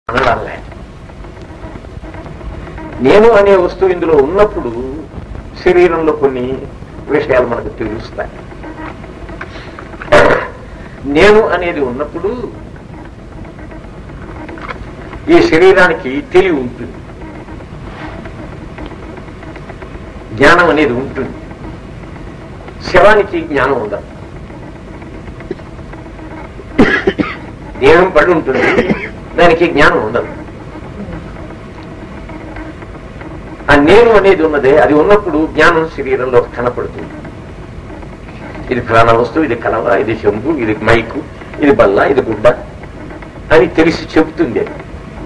అనడాలే నేను అనే వస్తువు ఇందులో ఉన్నప్పుడు శరీరంలో కొన్ని విషయాలు మనకు తెలుస్తాయి నేను అనేది ఉన్నప్పుడు ఈ శరీరానికి తెలివి ఉంటుంది జ్ఞానం అనేది ఉంటుంది శవానికి జ్ఞానం ఉండదు దేహం పడి ఉంటుంది దానికి జ్ఞానం ఉండదు ఆ నేను అనేది ఉన్నదే అది ఉన్నప్పుడు జ్ఞానం శరీరంలో కనపడుతుంది ఇది ప్రాణ వస్తువు ఇది కలవ ఇది చెంబు ఇది మైకు ఇది బల్ల ఇది గుడ్డ అని తెలిసి చెబుతుంది అది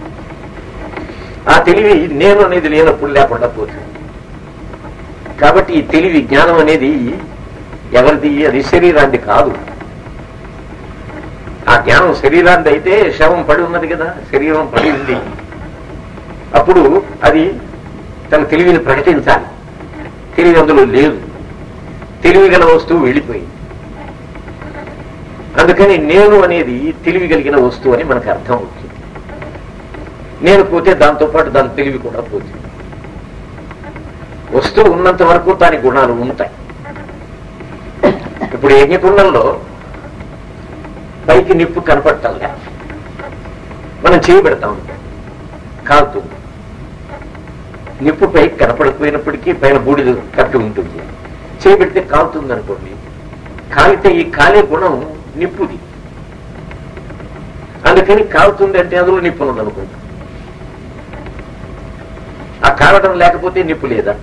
ఆ తెలివి నేను అనేది లేనప్పుడు లేకుండా పోతుంది కాబట్టి ఈ తెలివి జ్ఞానం అనేది ఎవరిది అది శరీరాన్ని కాదు ఆ జ్ఞానం శరీరాన్ని అయితే శవం పడి ఉన్నది కదా శరీరం పడి ఉంది అప్పుడు అది తన తెలివిని ప్రకటించాలి తెలివి అందులో లేదు తెలివి గల వస్తువు వెళ్ళిపోయింది అందుకని నేను అనేది తెలివి కలిగిన వస్తువు అని మనకు అర్థం అవుతుంది నేను పోతే దాంతో పాటు దాని తెలివి కూడా పోతుంది వస్తువు ఉన్నంత వరకు దాని గుణాలు ఉంటాయి ఇప్పుడు యజ్ఞకుండంలో పైకి నిప్పు కనపడటంలే మనం చేయి పెడతాం కాలుతుంది నిప్పు పైకి కనపడకపోయినప్పటికీ పైన బూడిద కట్టి ఉంటుంది చేయి పెడితే కాలుతుంది అనుకోండి కాలితే ఈ కాలే గుణం నిప్పుది అందుకని కాలుతుంది అంటే అందులో నిప్పు ఉన్నది అనుకుంటా ఆ కాలడం లేకపోతే నిప్పు లేదంట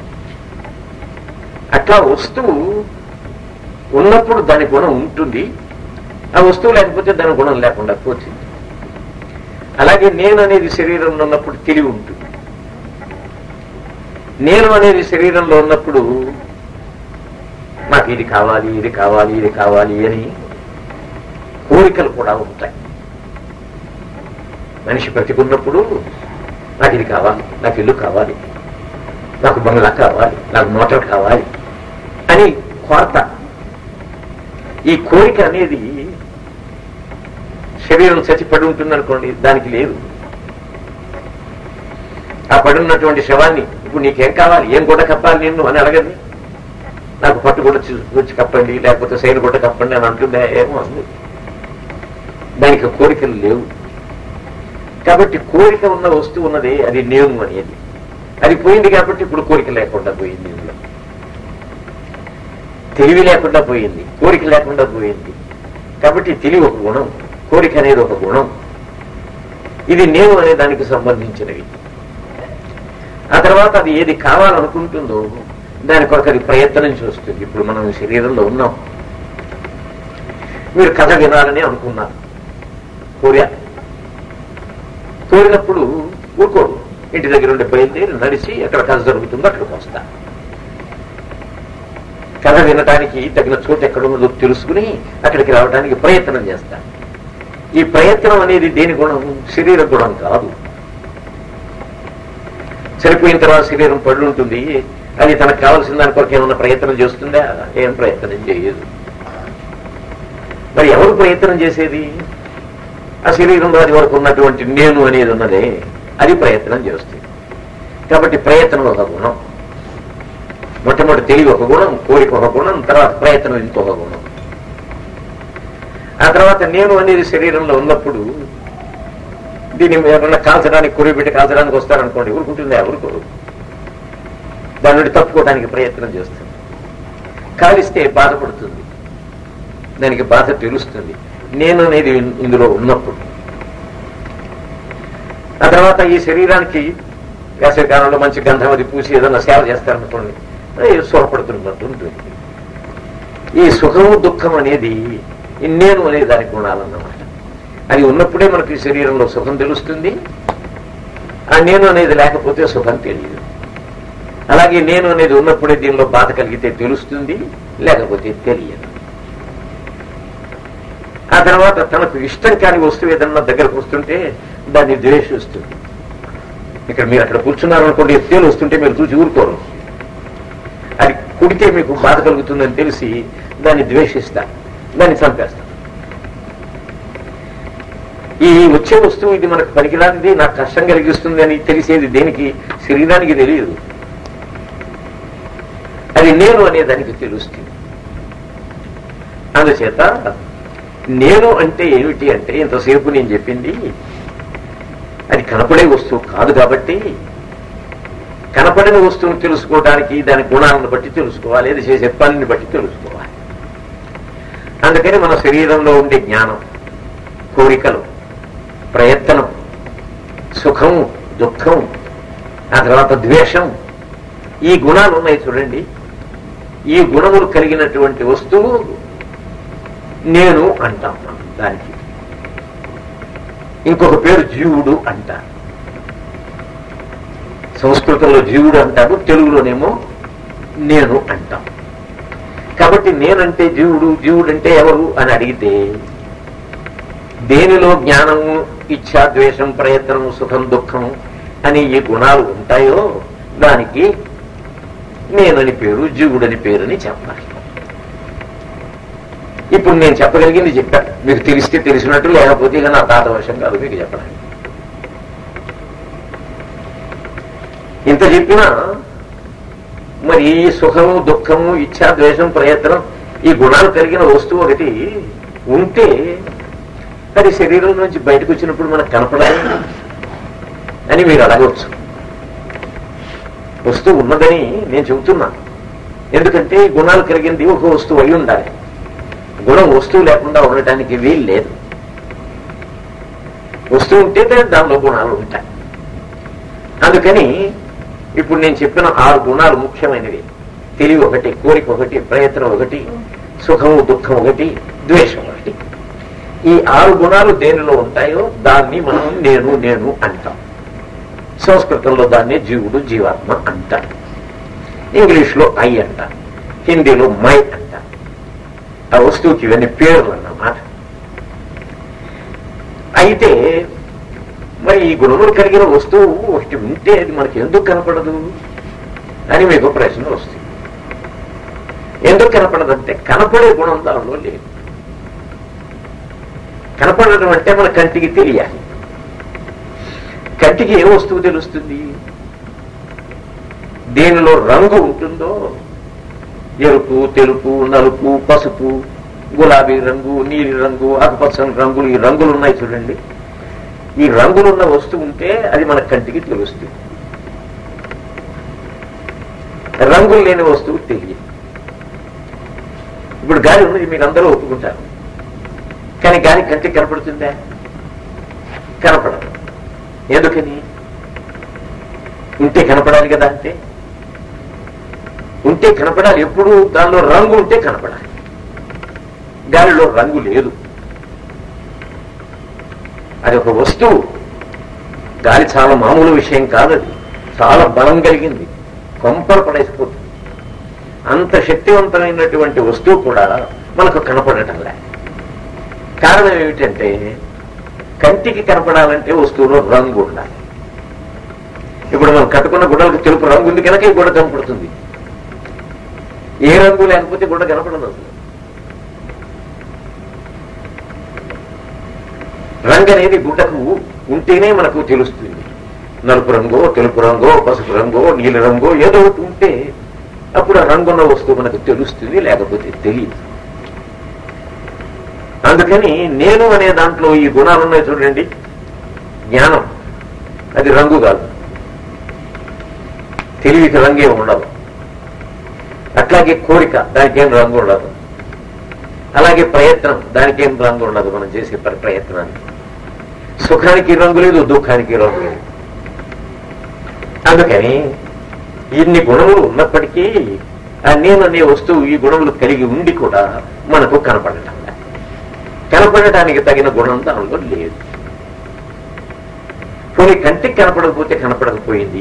అట్లా వస్తువు ఉన్నప్పుడు దాని గుణం ఉంటుంది ఆ వస్తువు లేకపోతే దాని గుణం లేకుండా పోతుంది అలాగే నేను అనేది శరీరంలో ఉన్నప్పుడు తెలివి ఉంటుంది నేను అనేది శరీరంలో ఉన్నప్పుడు నాకు ఇది కావాలి ఇది కావాలి ఇది కావాలి అని కోరికలు కూడా ఉంటాయి మనిషి బ్రతికున్నప్పుడు నాకు ఇది కావాలి నాకు ఇల్లు కావాలి నాకు బంగ్లా కావాలి నాకు మోటార్ కావాలి అని కోరత ఈ కోరిక అనేది శరీరం చచ్చి పడి ఉంటుంది అనుకోండి దానికి లేదు ఆ పడి ఉన్నటువంటి శవాన్ని ఇప్పుడు నీకేం కావాలి ఏం గుడ్డ కప్పాలి నిన్ను అని అడగండి నాకు పట్టు గుడ్డ చూ- వచ్చి కప్పండి లేకపోతే సైన్ గుడ్డ కప్పండి అని అంటుందే ఏమో అంది దానికి కోరికలు లేవు కాబట్టి కోరిక ఉన్న వస్తువు ఉన్నది అది నేను అనేది అది పోయింది కాబట్టి ఇప్పుడు కోరిక లేకుండా పోయింది ఇందులో తెలివి లేకుండా పోయింది కోరిక లేకుండా పోయింది కాబట్టి తెలివి ఒక గుణం కోరిక అనేది ఒక గుణం ఇది నేను అనే దానికి సంబంధించినవి ఆ తర్వాత అది ఏది కావాలనుకుంటుందో దాని కొరకు అది ప్రయత్నం చేస్తుంది ఇప్పుడు మనం ఈ శరీరంలో ఉన్నాం మీరు కథ వినాలని అనుకున్నారు కోరా కోరినప్పుడు ఊరుకోడు ఇంటి దగ్గర ఉండి బయలుదేరి నడిచి ఎక్కడ కథ జరుగుతుందో అక్కడికి వస్తా కథ వినటానికి తగిన చోటు ఎక్కడ ఉన్నదో తెలుసుకుని అక్కడికి రావడానికి ప్రయత్నం చేస్తా ఈ ప్రయత్నం అనేది దేని గుణం శరీర గుణం కాదు చనిపోయిన తర్వాత శరీరం పడి ఉంటుంది అది తనకు కావాల్సిన దాని కొరకు ఏమన్నా ప్రయత్నం చేస్తుందా ఏం ప్రయత్నం చేయదు మరి ఎవరు ప్రయత్నం చేసేది ఆ శరీరంలో అది వరకు ఉన్నటువంటి నేను అనేది ఉన్నదే అది ప్రయత్నం చేస్తుంది కాబట్టి ప్రయత్నం ఒక గుణం మొట్టమొదటి తెలివి ఒక గుణం కోరిక ఒక గుణం తర్వాత ప్రయత్నం ఇంకొక గుణం ఆ తర్వాత నేను అనేది శరీరంలో ఉన్నప్పుడు దీన్ని ఎవరన్నా కాల్చడానికి కురి పెట్టి కాల్చడానికి వస్తారనుకోండి ఊరుకుంటుందా ఊరుకోరు దాని నుండి తప్పుకోవడానికి ప్రయత్నం చేస్తుంది కాలిస్తే బాధపడుతుంది దానికి బాధ తెలుస్తుంది నేను అనేది ఇందులో ఉన్నప్పుడు ఆ తర్వాత ఈ శరీరానికి వేసవికాలంలో మంచి గంధం అది పూసి ఏదైనా సేవ చేస్తారనుకోండి అది సుఖపడుతున్నట్టు ఉంటుంది ఈ సుఖము దుఃఖం అనేది ఈ నేను అనే దానికి గుణాలన్నమాట అది ఉన్నప్పుడే మనకి ఈ శరీరంలో సుఖం తెలుస్తుంది ఆ నేను అనేది లేకపోతే సుఖం తెలియదు అలాగే నేను అనేది ఉన్నప్పుడే దీనిలో బాధ కలిగితే తెలుస్తుంది లేకపోతే తెలియదు ఆ తర్వాత తనకు ఇష్టం కాని వస్తువు ఏదన్నా దగ్గరకు వస్తుంటే దాన్ని ద్వేషిస్తుంది ఇక్కడ మీరు అక్కడ కూర్చున్నారు అనుకోండి తేలు వస్తుంటే మీరు చూసి ఊరుకోరు అది కుడితే మీకు బాధ కలుగుతుందని తెలిసి దాన్ని ద్వేషిస్తారు దాన్ని చంపేస్తారు ఈ వచ్చే వస్తువు ఇది మనకు పనికిరానిది నాకు కష్టం కలిగిస్తుంది అని తెలిసేది దేనికి శరీరానికి తెలియదు అది నేను అనే దానికి తెలుస్తుంది అందుచేత నేను అంటే ఏమిటి అంటే ఇంతసేపు నేను చెప్పింది అది కనపడే వస్తువు కాదు కాబట్టి కనపడిన వస్తువును తెలుసుకోవడానికి దాని గుణాలను బట్టి తెలుసుకోవాలి అది చేసే పనిని బట్టి తెలుసుకోవాలి అందుకని మన శరీరంలో ఉండే జ్ఞానం కోరికలు ప్రయత్నం సుఖం దుఃఖం ఆ తర్వాత ద్వేషం ఈ గుణాలు ఉన్నాయి చూడండి ఈ గుణములు కలిగినటువంటి వస్తువు నేను అంటాం మనం దానికి ఇంకొక పేరు జీవుడు అంటారు సంస్కృతంలో జీవుడు అంటారు తెలుగులోనేమో నేను అంటాం కాబట్టి నేనంటే జీవుడు జీవుడు అంటే ఎవరు అని అడిగితే దేనిలో జ్ఞానము ఇచ్ఛ ద్వేషం ప్రయత్నము సుఖం దుఃఖం అని ఈ గుణాలు ఉంటాయో దానికి నేనని పేరు జీవుడని పేరుని చెప్పాలి ఇప్పుడు నేను చెప్పగలిగింది చెప్పాను మీకు తెలిస్తే తెలిసినట్టు లేకపోతే ఇక నా తాత వర్షం కాదు మీకు చెప్పడానికి ఇంత చెప్పినా మరి ఈ సుఖము దుఃఖము ఇచ్ఛా ద్వేషం ప్రయత్నం ఈ గుణాలు కలిగిన వస్తువు ఒకటి ఉంటే అది శరీరం నుంచి బయటకు వచ్చినప్పుడు మనకు కనపడాలి అని మీరు అడగవచ్చు వస్తువు ఉన్నదని నేను చెబుతున్నాను ఎందుకంటే ఈ గుణాలు కలిగింది ఒక వస్తువు అయి ఉండాలి గుణం వస్తువు లేకుండా ఉండటానికి వీలు లేదు వస్తువు ఉంటే దానిలో గుణాలు ఉంటాయి అందుకని ఇప్పుడు నేను చెప్పిన ఆరు గుణాలు ముఖ్యమైనవి తెలివి ఒకటి కోరిక ఒకటి ప్రయత్నం ఒకటి సుఖము దుఃఖం ఒకటి ద్వేషం ఒకటి ఈ ఆరు గుణాలు దేనిలో ఉంటాయో దాన్ని మనం నేను నేను అంటాం సంస్కృతంలో దాన్ని జీవుడు జీవాత్మ అంటారు ఇంగ్లీష్లో ఐ అంటారు హిందీలో మై అంటారు ఆ వస్తువుకి ఇవన్నీ పేర్లు అన్నమాట అయితే మరి ఈ గుణములు కలిగిన వస్తువు ఒకటి ఉంటే అది మనకి ఎందుకు కనపడదు అని మీకు ప్రశ్న వస్తుంది ఎందుకు కనపడదంటే కనపడే గుణం దానిలో లేదు కనపడడం అంటే మన కంటికి తెలియాలి కంటికి ఏ వస్తువు తెలుస్తుంది దేనిలో రంగు ఉంటుందో ఎరుపు తెలుపు నలుపు పసుపు గులాబీ రంగు నీలి రంగు ఆకుపచ్చని రంగులు ఈ రంగులు ఉన్నాయి చూడండి ఈ రంగులున్న వస్తువు ఉంటే అది మన కంటికి తెలుస్తుంది రంగులు లేని వస్తువు తెలియదు ఇప్పుడు గాలి ఉన్నది మీరు అందరూ ఒప్పుకుంటారు కానీ గాలి కంటికి కనపడుతుందా కనపడదు ఎందుకని ఉంటే కనపడాలి కదా అంటే ఉంటే కనపడాలి ఎప్పుడు దానిలో రంగు ఉంటే కనపడాలి గాలిలో రంగు లేదు అది ఒక వస్తువు గాలి చాలా మామూలు విషయం కాదది చాలా బలం కలిగింది కొంపలు పడేసిపోతుంది అంత శక్తివంతమైనటువంటి వస్తువు కూడా మనకు కనపడటంలే కారణం ఏమిటంటే కంటికి కనపడాలంటే వస్తువులో రంగు ఉండాలి ఇప్పుడు మనం కట్టుకున్న గుడ్డలకు తెలుపు రంగు ఉంది కనుక ఈ గుడ్డ కనపడుతుంది ఏ రంగు లేకపోతే గుడ్డ కనపడదు అసలు రంగు అనేది గుడ్డకు ఉంటేనే మనకు తెలుస్తుంది నలుపు రంగో తెలుపు రంగో పసుపు రంగో నీలి రంగో ఏదో ఒకటి ఉంటే అప్పుడు ఆ రంగున్న వస్తువు మనకు తెలుస్తుంది లేకపోతే తెలియదు అందుకని నేను అనే దాంట్లో ఈ గుణాలు ఉన్నాయి చూడండి జ్ఞానం అది రంగు కాదు తెలివికి రంగే ఉండదు అట్లాగే కోరిక దానికి ఏం రంగు ఉండదు అలాగే ప్రయత్నం దానికి ఏం రంగు ఉండదు మనం చేసే ప్ర- ప్రయత్నానికి సుఖానికి రంగు లేదు దుఃఖానికి రంగు లేదు అందుకని ఇన్ని గుణములు ఉన్నప్పటికీ ఆ నేను అనే వస్తువు ఈ గుణములు కలిగి ఉండి కూడా మనకు కనపడటం లేదు. కనపడటానికి తగిన గుణం దానిలో లేదు పోనీ కంటికి కనపడకపోతే కనపడకపోయింది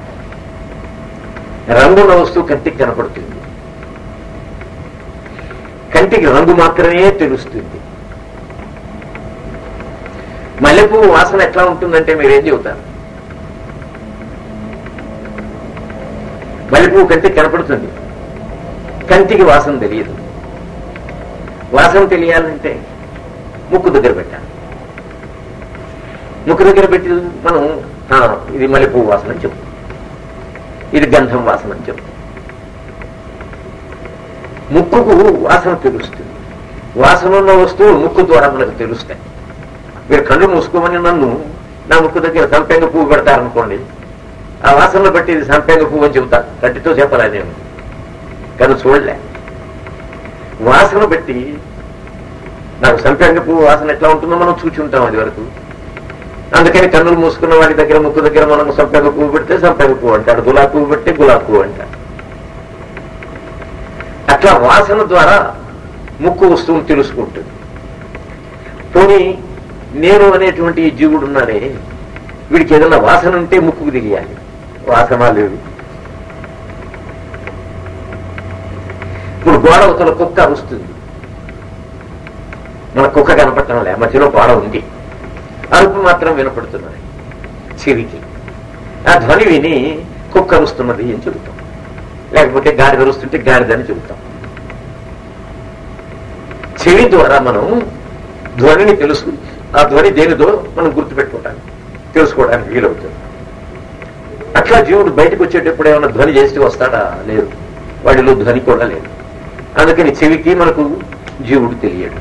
రంగున్న వస్తువు కంటికి కనపడుతుంది కంటికి రంగు మాత్రమే తెలుస్తుంది మల్లెపువ్వు వాసన ఎట్లా ఉంటుందంటే మీరేం చెబుతారు మల్లెపువ్వు కంటికి కనపడుతుంది కంటికి వాసన తెలియదు వాసన తెలియాలంటే ముక్కు దగ్గర పెట్టాలి ముక్కు దగ్గర పెట్టి మనం "ఆ, ఇది మల్లెపువ్వు వాసన అని చెప్తాం ఇది గంధం వాసన అని చెప్తాం ముక్కుకు వాసన తెలుస్తుంది వాసన ఉన్న వస్తువులు ముక్కు ద్వారా మనకు తెలుస్తాయి మీరు కళ్ళు మూసుకోమని నన్ను నా ముక్కు దగ్గర సంపెంగ పువ్వు పెడతారనుకోండి ఆ వాసనను బట్టి ఇది సంపెంగ పువ్వు అని చెబుతా కంటితో చెప్పలే నేను కానీ చూడలే వాసన బట్టి నాకు సంపెంగ పువ్వు వాసన ఎట్లా ఉంటుందో మనం చూచి ఉంటాం అది వరకు అందుకని కన్నులు మూసుకున్న వాడి దగ్గర ముక్కు దగ్గర మనం సంపెంగ పువ్వు పెడితే సంపెంగ పువ్వు అంటాడు గులాబీ పువ్వు పెడితే గులాబీ పువ్వు అంటాడు అట్లా వాసన ద్వారా ముక్కు వస్తువును తెలుసుకుంటుంది పోనీ నేను అనేటువంటి ఈ జీవుడు ఉన్నాడే వీడికి ఏదైనా వాసన ఉంటే ముక్కుకు దిగేయాలి వాసన లేదు ఇప్పుడు గోడ అవతల కుక్క అరుస్తుంది మన కుక్క కనపడటం లే మధ్యలో గోడ ఉంది అరుపు మాత్రం వినపడుతున్నది చిరికి ఆ ధ్వని విని కుక్క అరుస్తున్నది అని చెబుతాం లేకపోతే గాడిద అరుస్తుంటే గాడిదని చెబుతాం చెవి ద్వారా మనం ధ్వనిని తెలుసు ఆ ధ్వని దేనిదో మనం గుర్తుపెట్టుకుంటాం తెలుసుకోవడానికి వీలవుతుంది అట్లా జీవుడు బయటకు వచ్చేటప్పుడు ఏమైనా ధ్వని చేసి వస్తాడా లేదు వాడిలో ధ్వని కూడా లేదు అందుకని చెవికి మనకు జీవుడు తెలియడు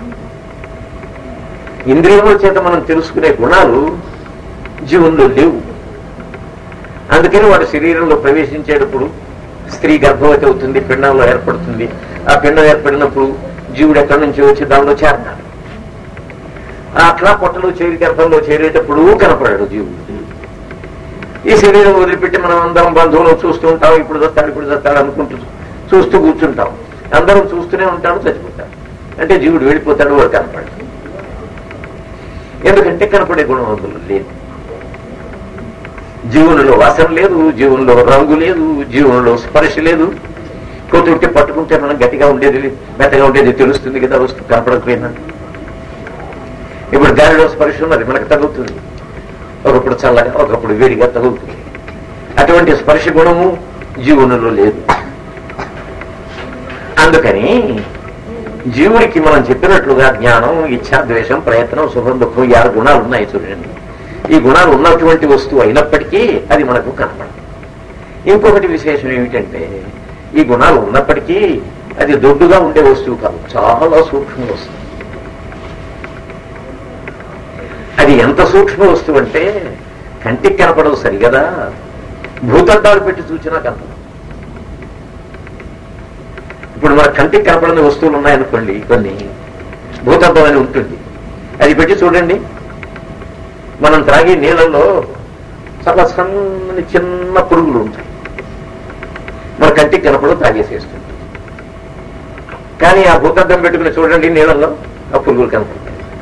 ఇంద్రియముల చేత మనం తెలుసుకునే గుణాలు జీవుల్లో లేవు అందుకని వాడు శరీరంలో ప్రవేశించేటప్పుడు స్త్రీ గర్భవతి అవుతుంది పిండంలో ఏర్పడుతుంది ఆ పిండం ఏర్పడినప్పుడు జీవుడు ఎక్కడి నుంచి వచ్చి దానిలో చేరతాడు ఆ అట్లా పొట్టలో చేరి గర్భంలో చేరేటప్పుడు కనపడాడు జీవుడు ఈ శరీరం వదిలిపెట్టి మనం అందరం బంధువులు చూస్తూ ఉంటాం ఇప్పుడు చస్తాడు ఇప్పుడు చస్తాడు అనుకుంటూ చూస్తూ కూర్చుంటాం అందరం చూస్తూనే ఉంటాడు చచ్చిపోతాడు అంటే జీవుడు వెళ్ళిపోతాడు వాడు కనపడదు ఎందుకంటే కనపడే గుణం అందులో లేదు జీవునిలో వాసన లేదు జీవునిలో రంగు లేదు జీవునిలో స్పర్శ లేదు పోతుంటే పట్టుకుంటే మనం గట్టిగా ఉండేది మెత్తగా ఉండేది తెలుస్తుంది కదా వస్తువు కనపడకపోయినా ఇప్పుడు గాలిలో స్పర్శ ఉన్నది మనకు తగులుతుంది ఒకప్పుడు చల్లగా ఒకప్పుడు వేడిగా తగులుతుంది అటువంటి స్పర్శ గుణము జీవునిలో లేదు అందుకని జీవుడికి మనం చెప్పినట్లుగా జ్ఞానం ఇచ్ఛ ద్వేషం ప్రయత్నం సుఖం దుఃఖం ఈ ఆరు గుణాలు ఉన్నాయి చూడండి ఈ గుణాలు ఉన్నటువంటి వస్తువు అయినప్పటికీ అది మనకు కనపడదు ఇంకొకటి విశేషం ఏమిటంటే ఈ గుణాలు ఉన్నప్పటికీ అది దొడ్డుగా ఉండే వస్తువు కాదు చాలా సూక్ష్మ వస్తువు అది ఎంత సూక్ష్మ వస్తువు అంటే కంటికి కనపడదు సరిగదా భూతద్దాలు పెట్టి చూసినా కనపడదు ఇప్పుడు మన కంటికి కనపడని వస్తువులు ఉన్నాయనుకోండి కొన్ని భూతద్దం అని ఉంటుంది అది పెట్టి చూడండి మనం త్రాగే నీళ్ళల్లో చాలా సన్నని చిన్న పురుగులు ఉంటాయి మన కంటికి కనపడదు తాగేసేస్తుంది కానీ ఆ భూతద్దం పెట్టుకుని చూడండి నీళ్ళల్లో ఆ పురుగులు కనపడతాయి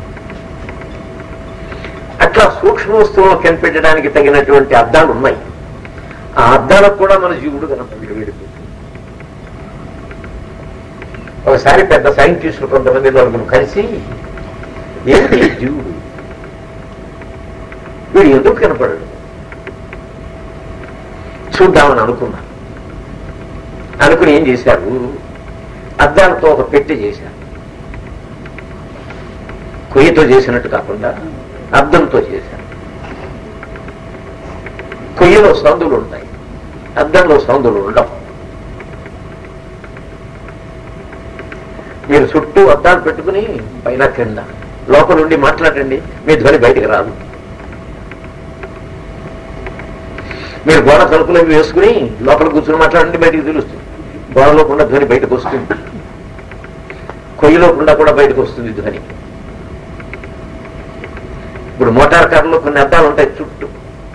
అట్లా సూక్ష్మ వస్తువులను కనిపెట్టడానికి తగినటువంటి అద్దాలు ఉన్నాయి ఆ అద్దాలకు కూడా మన జీవుడు కనపడి వెళ్ళిపోతుంది ఒకసారి పెద్ద సైంటిస్టులు కొంతమంది నలుగురు కలిసి ఏమిటి ఈ జీవుడు వీడు ఎందుకు కనపడడు చూద్దామని అనుకున్నా అనుకుని ఏం చేశారు అద్దాలతో ఒక పెట్టె చేశారు కొయ్యతో చేసినట్టు కాకుండా అద్దంతో చేశారు కొయ్యలో సందులు ఉంటాయి అద్దంలో సందులు ఉండవు మీరు చుట్టూ అద్దాలు పెట్టుకుని పైన కింద లోపల నుండి మాట్లాడండి మీ ధ్వని బయటికి రాదు మీరు గోడ తలుపులు అవి వేసుకుని లోపల కూర్చుని మాట్లాడండి బయటికి తెలుస్తుంది గోడలో కూడా ధ్వని బయటకు వస్తుంది కొయ్యలో కూడా కూడా బయటకు వస్తుంది ధ్వని ఇప్పుడు మోటార్ కార్లో కొన్ని అద్దాలు ఉంటాయి చుట్టూ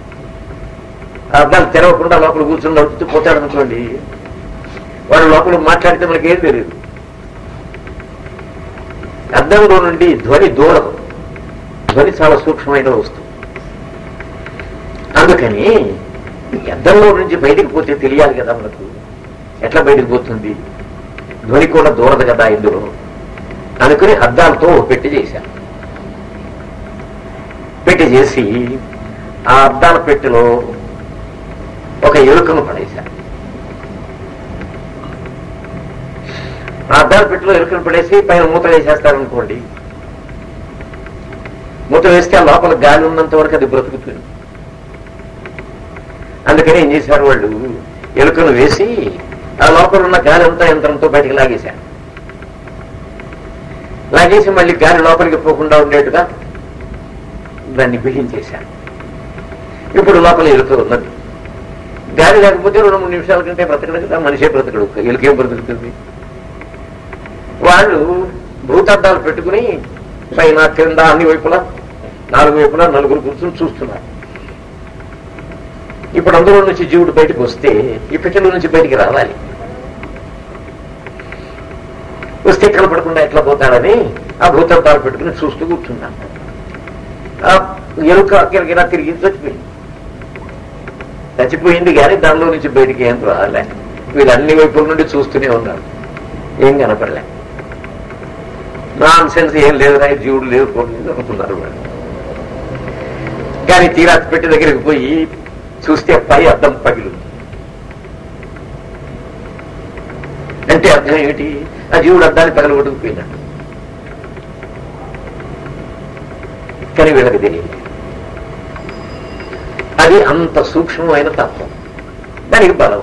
ఆ అద్దాలు తెరవకుండా లోపల కూర్చుని నడుపుతూ పోతాడు అనుకోండి వాడు లోపల మాట్లాడితే మనకేం తెలియదు అద్దంలో నుండి ధ్వని దూరం ధ్వని చాలా సూక్ష్మమైన వస్తువు అందుకని ఈ అద్దంలో నుంచి బయటికి పోతే తెలియాలి కదా మనకు ఎట్లా బయటికి పోతుంది ధ్వని కూడా దూరదు కదా ఇందులో అనుకుని అద్దాలతో ఓ పెట్టి చేశాను పెట్టి చేసి ఆ అద్దాల పెట్టెలో ఒక ఎలుకను పడేశాను ఆ అద్దాల పెట్టెలో ఎలుకను పడేసి పైన మూత వేసేస్తారనుకోండి మూత వేస్తే ఆ లోపల గాలి ఉన్నంత వరకు అది బ్రతుకుతుంది అందుకని ఏం చేశారు వాళ్ళు ఎలుకను వేసి ఆ లోపల ఉన్న గాలి అంతా యంత్రంతో బయటికి లాగేశారు లాగేసి మళ్ళీ గాలి లోపలికి పోకుండా ఉండేట్టుగా దాన్ని బిగించేశారు ఇప్పుడు లోపల ఎలుక ఉన్నది గాలి లేకపోతే రెండు మూడు నిమిషాల కంటే బ్రతకడు కదా మనిషే బ్రతకడు ఎలుకేం బ్రతుకుతుంది వాళ్ళు భూతద్దాలు పెట్టుకుని పైన క్రింద అన్ని వైపులా నాలుగు వైపులా నలుగురు కూర్చొని చూస్తున్నారు ఇప్పుడు అందులో నుంచి జీవుడు బయటకు వస్తే ఈ పెట్టెలో నుంచి బయటికి రావాలి వస్తే కనపడకుండా ఎట్లా పోతాడని ఆ భూతద్దాలు పెట్టుకుని చూస్తూ కూర్చున్నాను ఆ ఎలుక కిరకిరా తిరిగి చచ్చిపోయింది చచ్చిపోయింది కానీ దానిలో నుంచి బయటికి ఏం రాలే వీళ్ళు అన్ని వైపుల నుండి చూస్తూనే ఉన్నారు ఏం కనపడలే నాన్ సెన్స్ ఏం లేదు రాయి జీవుడు లేదు పోలేదు అనుకున్నారు వాళ్ళు కానీ తీరా పెట్టి దగ్గరికి పోయి చూస్తే పై అద్దం పగిలు అంటే అర్థం ఏమిటి ఆ జీవుడు అద్దాన్ని పగలగొట్టుకుపోయినట్టు కానీ వీళ్ళకి తెలియదు అది అంత సూక్ష్మమైన తత్వం దానికి బలం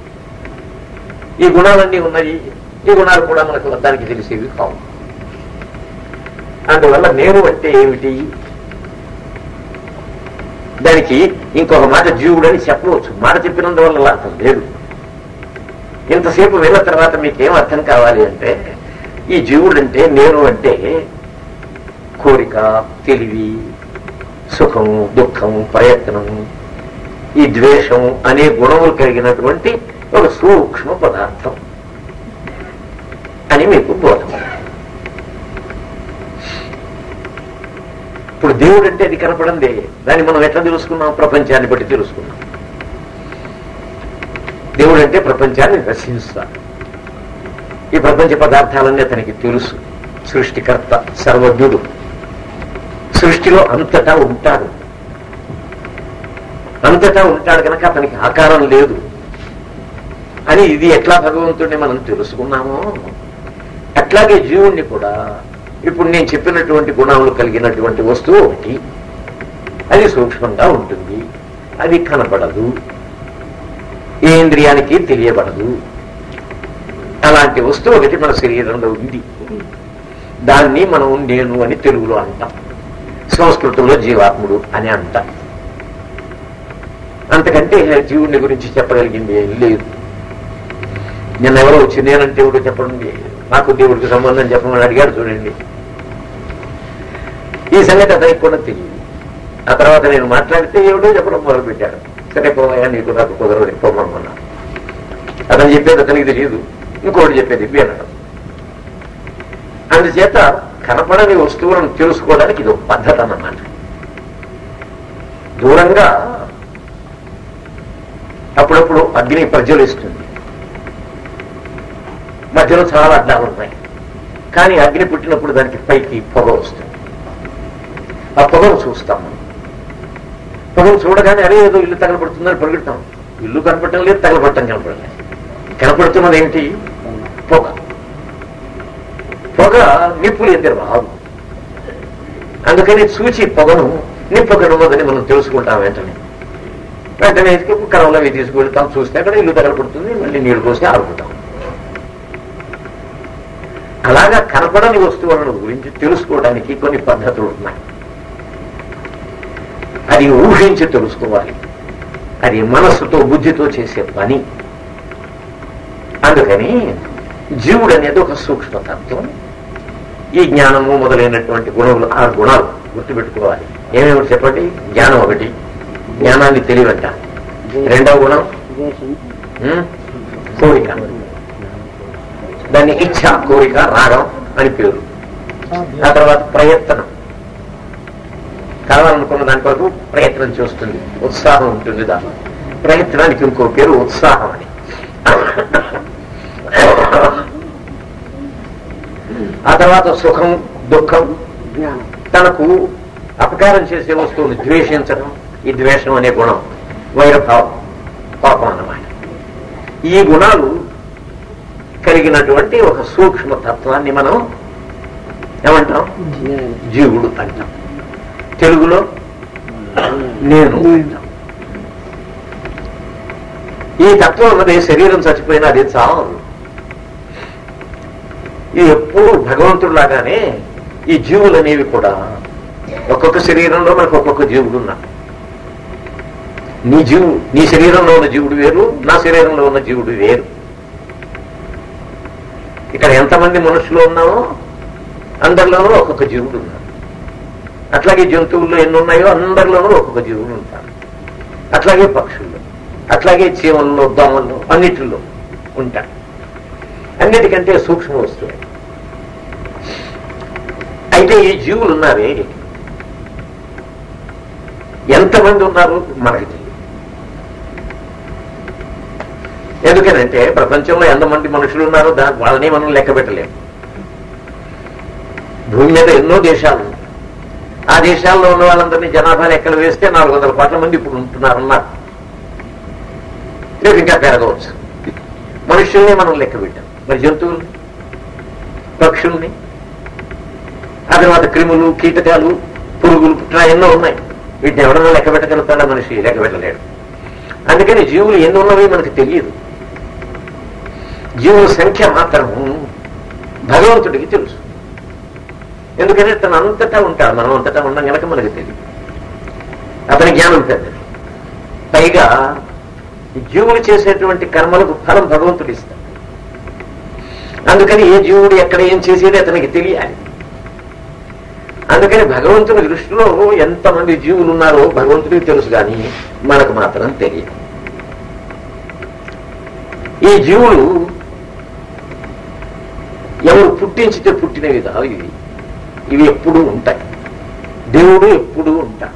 ఈ గుణాలన్నీ ఉన్నాయి ఈ గుణాలు కూడా మనకు దానికి తెలిసేవి కావు అందువల్ల నేను అంటే ఏమిటి దానికి ఇంకొక మాట జీవుడు అని చెప్పవచ్చు మాట చెప్పినందువల్ల అర్థం లేదు ఇంతసేపు విన్న తర్వాత మీకేం అర్థం కావాలి అంటే ఈ జీవుడు అంటే నేను అంటే కోరిక తెలివి సుఖం దుఃఖం ప్రయత్నం ఈ ద్వేషం అనే గుణములు కలిగినటువంటి ఒక సూక్ష్మ పదార్థం అని మీకు బోధం ఇప్పుడు దేవుడు అంటే అది కనపడందే దాన్ని మనం ఎట్లా తెలుసుకున్నాం ప్రపంచాన్ని బట్టి తెలుసుకున్నాం దేవుడు అంటే ప్రపంచాన్ని రక్షిస్తాడు ఈ ప్రపంచ పదార్థాలన్నీ అతనికి తెలుసు సృష్టికర్త సర్వజ్ఞుడు సృష్టిలో అంతటా ఉంటాడు అంతటా ఉంటాడు కనుక అతనికి ఆకారం లేదు అని ఇది ఎట్లా భగవంతుడిని మనం తెలుసుకున్నామో అట్లాగే జీవుణ్ణి కూడా ఇప్పుడు నేను చెప్పినటువంటి గుణాలు కలిగినటువంటి వస్తువు ఒకటి అది సూక్ష్మంగా ఉంటుంది అది కనపడదు ఏ ఇంద్రియానికి తెలియబడదు అలాంటి వస్తువు ఒకటి మన శరీరంలో ఉంది దాన్ని మనం నేను అని తెలుగులో అంటాం సంస్కృతంలో జీవాత్ముడు అని అంటాం అంతకంటే జీవుని గురించి చెప్పగలిగింది ఏం లేదు నిన్న ఎవరో వచ్చి నేనంటే ఎవడో చెప్పండి నాకు దేవుడికి సంబంధం చెప్పమని అడిగాడు చూడండి ఈ సంగతి అతనికి కూడా తెలియదు ఆ తర్వాత నేను మాట్లాడితే ఎవడో చెప్పడం మొదలుపెట్టాడు సరే పోవయా నీకు నాకు కుదరదు పోమన్నా అతను చెప్పేది అతనికి తెలియదు ఇంకోటి చెప్పేది ఇవి అన్నాడు అందుచేత కనపడని వస్తువులను తెలుసుకోవడానికి ఇది ఒక పద్ధతి అన్నమాట దూరంగా అప్పుడప్పుడు అగ్ని ప్రజ్వలిస్తుంది మధ్యలో చాలా అడ్డాలు ఉన్నాయి కానీ అగ్ని పుట్టినప్పుడు దానికి పైకి పొగ వస్తుంది ఆ పొగను చూస్తాం మనం పొగను చూడగానే అరే ఏదో ఇల్లు తగలబడుతుందని పరిగెడతాం ఇల్లు కనపడటం లేదు తగలబడటం కనపడలేదు కనపడుతున్నది ఏమిటి పొగ పొగ నిప్పులు ఎద్దరు రాదు అందుకని చూచి పొగను నిప్పు కనుమదని మనం తెలుసుకుంటాం వెంటనే వెంటనే కరంలో అవి తీసుకువెళ్తాం చూస్తే అక్కడ ఇల్లు తగలబడుతుంది మళ్ళీ నీళ్లు పోసి ఆడుకుంటాం అలాగా కనపడని వస్తువులను గురించి తెలుసుకోవడానికి కొన్ని పద్ధతులు ఉన్నాయి అది ఊహించి తెలుసుకోవాలి అది మనస్సుతో బుద్ధితో చేసే పని అందుకని జీవుడు అనేది ఒక సూక్ష్మతత్వం ఈ జ్ఞానము మొదలైనటువంటి గుణములు ఆ గుణాలు గుర్తుపెట్టుకోవాలి ఏమేమిటి చెప్పండి జ్ఞానం ఒకటి జ్ఞానాన్ని తెలివంట రెండవ గుణం ఉం? కోరిక దాన్ని ఇచ్ఛ కోరిక రాగం అని పేరు ఆ తర్వాత ప్రయత్నం కావాలనుకున్న దాని కొరకు ప్రయత్నం చేస్తుంది ఉత్సాహం ఉంటుంది దాని ప్రయత్నానికి ఇంకో పేరు ఉత్సాహం అని ఆ తర్వాత సుఖం దుఃఖం తనకు అపకారం చేసే వస్తువుని ద్వేషించడం ఈ ద్వేషం అనే గుణం వైరభావం పాపం అన్నమాట ఈ గుణాలు కలిగినటువంటి ఒక సూక్ష్మ తత్వాన్ని మనం ఏమంటాం జీవుడు అంటాం తెలుగులో నేను ఈ తత్వం ఉన్నది శరీరం చచ్చిపోయినా అది చావదు ఇది ఎప్పుడు భగవంతుడిలాగానే ఈ జీవులు అనేవి కూడా ఒక్కొక్క శరీరంలో మనకు ఒక్కొక్క జీవుడు ఉన్నాడు నీ జీవు నీ శరీరంలో ఉన్న జీవుడు వేరు నా శరీరంలో ఉన్న జీవుడు వేరు ఇక్కడ ఎంతమంది మనుషులు ఉన్నామో అందరిలోనూ ఒక్కొక్క జీవుడు ఉన్నాడు అట్లాగే జంతువుల్లో ఎన్ని ఉన్నాయో అందరిలోనూ ఒక్కొక్క జీవుడు ఉంటాడు అట్లాగే పక్షుల్లో అట్లాగే చీమల్లో దోమల్లో అన్నిటిలో ఉంటాడు అన్నిటికంటే సూక్ష్మ వస్తువు అయితే ఈ జీవులు ఉన్నారే ఎంతమంది ఉన్నారు మనకి తెలియదు ఎందుకనంటే ప్రపంచంలో ఎంతమంది మనుషులు ఉన్నారో దాని వాళ్ళని మనం లెక్క పెట్టలేము భూమి మీద ఎన్నో దేశాలు ఉన్నాయి. ఆ దేశాల్లో ఉన్న వాళ్ళందరినీ జనాభా లెక్కలు వేస్తే నాలుగు వందల కోట్ల మంది ఇప్పుడు ఉంటున్నారన్నారు లేదు ఇంకా పెరగవచ్చు మనుషుల్ని మనం లెక్క పెట్టాం మరి జంతువుల్ని పక్షుల్ని ఆ తర్వాత క్రిములు కీటకాలు పురుగులు ఇట్లా ఎన్నో ఉన్నాయి వీటిని ఎవడన్నా లెక్క పెట్టగలుగుతాడా మనిషి లెక్క పెట్టలేడు అందుకని జీవులు ఎన్ని ఉన్నవి మనకు తెలియదు జీవుల సంఖ్య మాత్రము భగవంతుడికి తెలుసు ఎందుకంటే తను అంతటా ఉంటాడు మనం అంతటా ఉన్నాం కనుక మనకు తెలియదు అతని జ్ఞానం పెద్దది పైగా ఈ జీవులు చేసేటువంటి కర్మలకు ఫలం భగవంతుడు ఇస్తాడు అందుకని ఏ జీవుడు ఎక్కడ ఏం చేసేది అతనికి తెలియాలి అందుకని భగవంతుని దృష్టిలో ఎంతమంది జీవులు ఉన్నారో భగవంతుడికి తెలుసు కానీ మనకు మాత్రం తెలియదు ఈ జీవులు ఎవరు పుట్టించితే పుట్టినవి కావు ఇవి ఇవి ఎప్పుడూ ఉంటాయి దేవుడు ఎప్పుడూ ఉంటాడు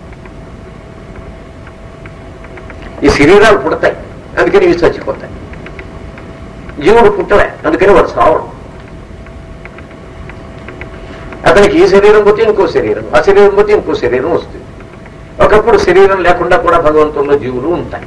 ఈ శరీరాలు పుడతాయి అందుకని ఇవి చచ్చిపోతాయి జీవుడు పుట్టలే అందుకని వాడు సావడు అతనికి ఈ శరీరం పోతే ఇంకో శరీరం ఆ శరీరం పోతే ఇంకో శరీరం వస్తుంది ఒకప్పుడు శరీరం లేకుండా కూడా భగవంతుల్లో జీవులు ఉంటాయి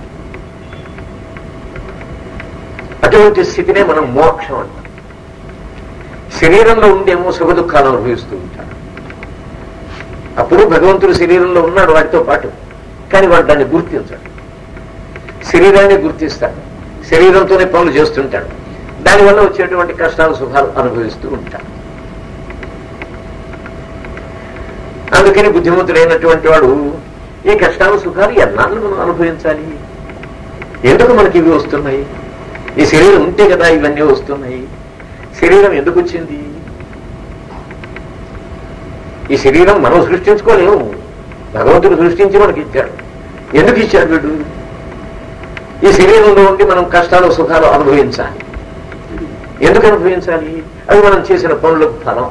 అటువంటి స్థితినే మనం మోక్షం అంటాం శరీరంలో ఉండేమో సుఖ దుఃఖాలు అనుభవిస్తూ ఉంటాడు అప్పుడు భగవంతుడు శరీరంలో ఉన్నాడు వాటితో పాటు కానీ వాడు దాన్ని గుర్తించాడు శరీరాన్ని గుర్తిస్తాడు శరీరంతోనే పనులు చేస్తుంటాడు దానివల్ల వచ్చేటువంటి కష్టాలు సుఖాలు అనుభవిస్తూ ఉంటాడు అందుకని బుద్ధిమంతుడైనటువంటి వాడు ఈ కష్టాలు సుఖాలు ఎన్నాళ్ళు మనం అనుభవించాలి ఎందుకు మనకి ఇవి వస్తున్నాయి ఈ శరీరం ఉంటే కదా ఇవన్నీ వస్తున్నాయి శరీరం ఎందుకు వచ్చింది ఈ శరీరం మనం సృష్టించుకోలేము భగవంతుడు సృష్టించి మనకి ఇచ్చాడు ఎందుకు ఇచ్చాడు వీడు ఈ శరీరంలో ఉండి మనం కష్టాలు సుఖాలు అనుభవించాలి ఎందుకు అనుభవించాలి అవి మనం చేసిన పనులకు ఫలం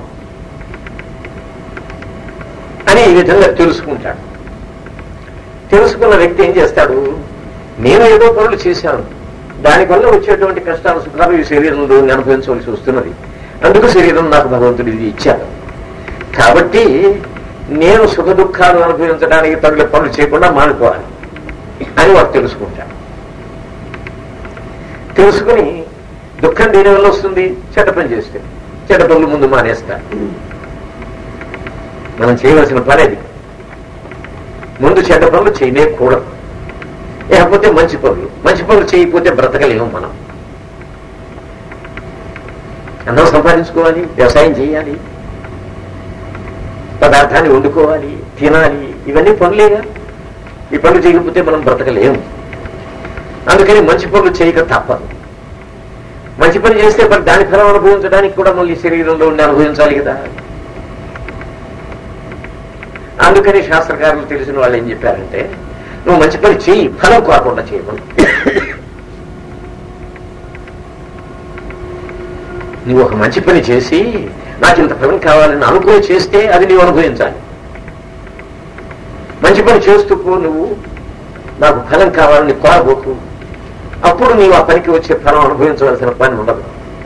అని ఈ విధంగా తెలుసుకుంటాడు తెలుసుకున్న వ్యక్తి ఏం చేస్తాడు నేను ఏదో పనులు చేశాను దానివల్ల వచ్చేటువంటి కష్టాలు సుఖాలు ఈ శరీరంలో నేను అనుభవించవలసి వస్తున్నది అందుకు శరీరం నాకు భగవంతుడు ఇది ఇచ్చాడు కాబట్టి నేను సుఖ దుఃఖాలు అనుభవించడానికి తగిన పనులు చేయకుండా మానుకోవాలి అని వాడు తెలుసుకుంటాడు తెలుసుకుని దుఃఖం దేని వల్ల వస్తుంది చెడ్డ పని చేస్తే చెడ్డ పనులు ముందు మానేస్తాడు మనం చేయవలసిన పని అది ముందు చెడ్డ పనులు చేయలేకూడదు లేకపోతే మంచి పనులు మంచి పనులు చేయకపోతే బ్రతకలేము మనం అన్నం సంపాదించుకోవాలి వ్యవసాయం చేయాలి పదార్థాన్ని వండుకోవాలి తినాలి ఇవన్నీ పనులేగా ఈ పనులు చేయకపోతే మనం బ్రతకలేము అందుకని మంచి పనులు చేయక తప్పదు మంచి పని చేస్తే మరి దాని ఫలం అనుభవించడానికి కూడా మళ్ళీ శరీరంలో ఉండి అనుభవించాలి కదా అందుకని శాస్త్రకారులు తెలిసిన వాళ్ళు ఏం చెప్పారంటే నువ్వు మంచి పని చెయ్యి ఫలం కాకుండా చేయమని నువ్వు ఒక మంచి పని చేసి నాకు ఇంత ఫలం కావాలని అనుకుని చేస్తే అది నీవు అనుభవించాలి మంచి పని చేస్తూ పో నువ్వు నాకు ఫలం కావాలని కోరబోకు అప్పుడు నీవు ఆ పనికి వచ్చే ఫలం అనుభవించవలసిన పని ఉండదు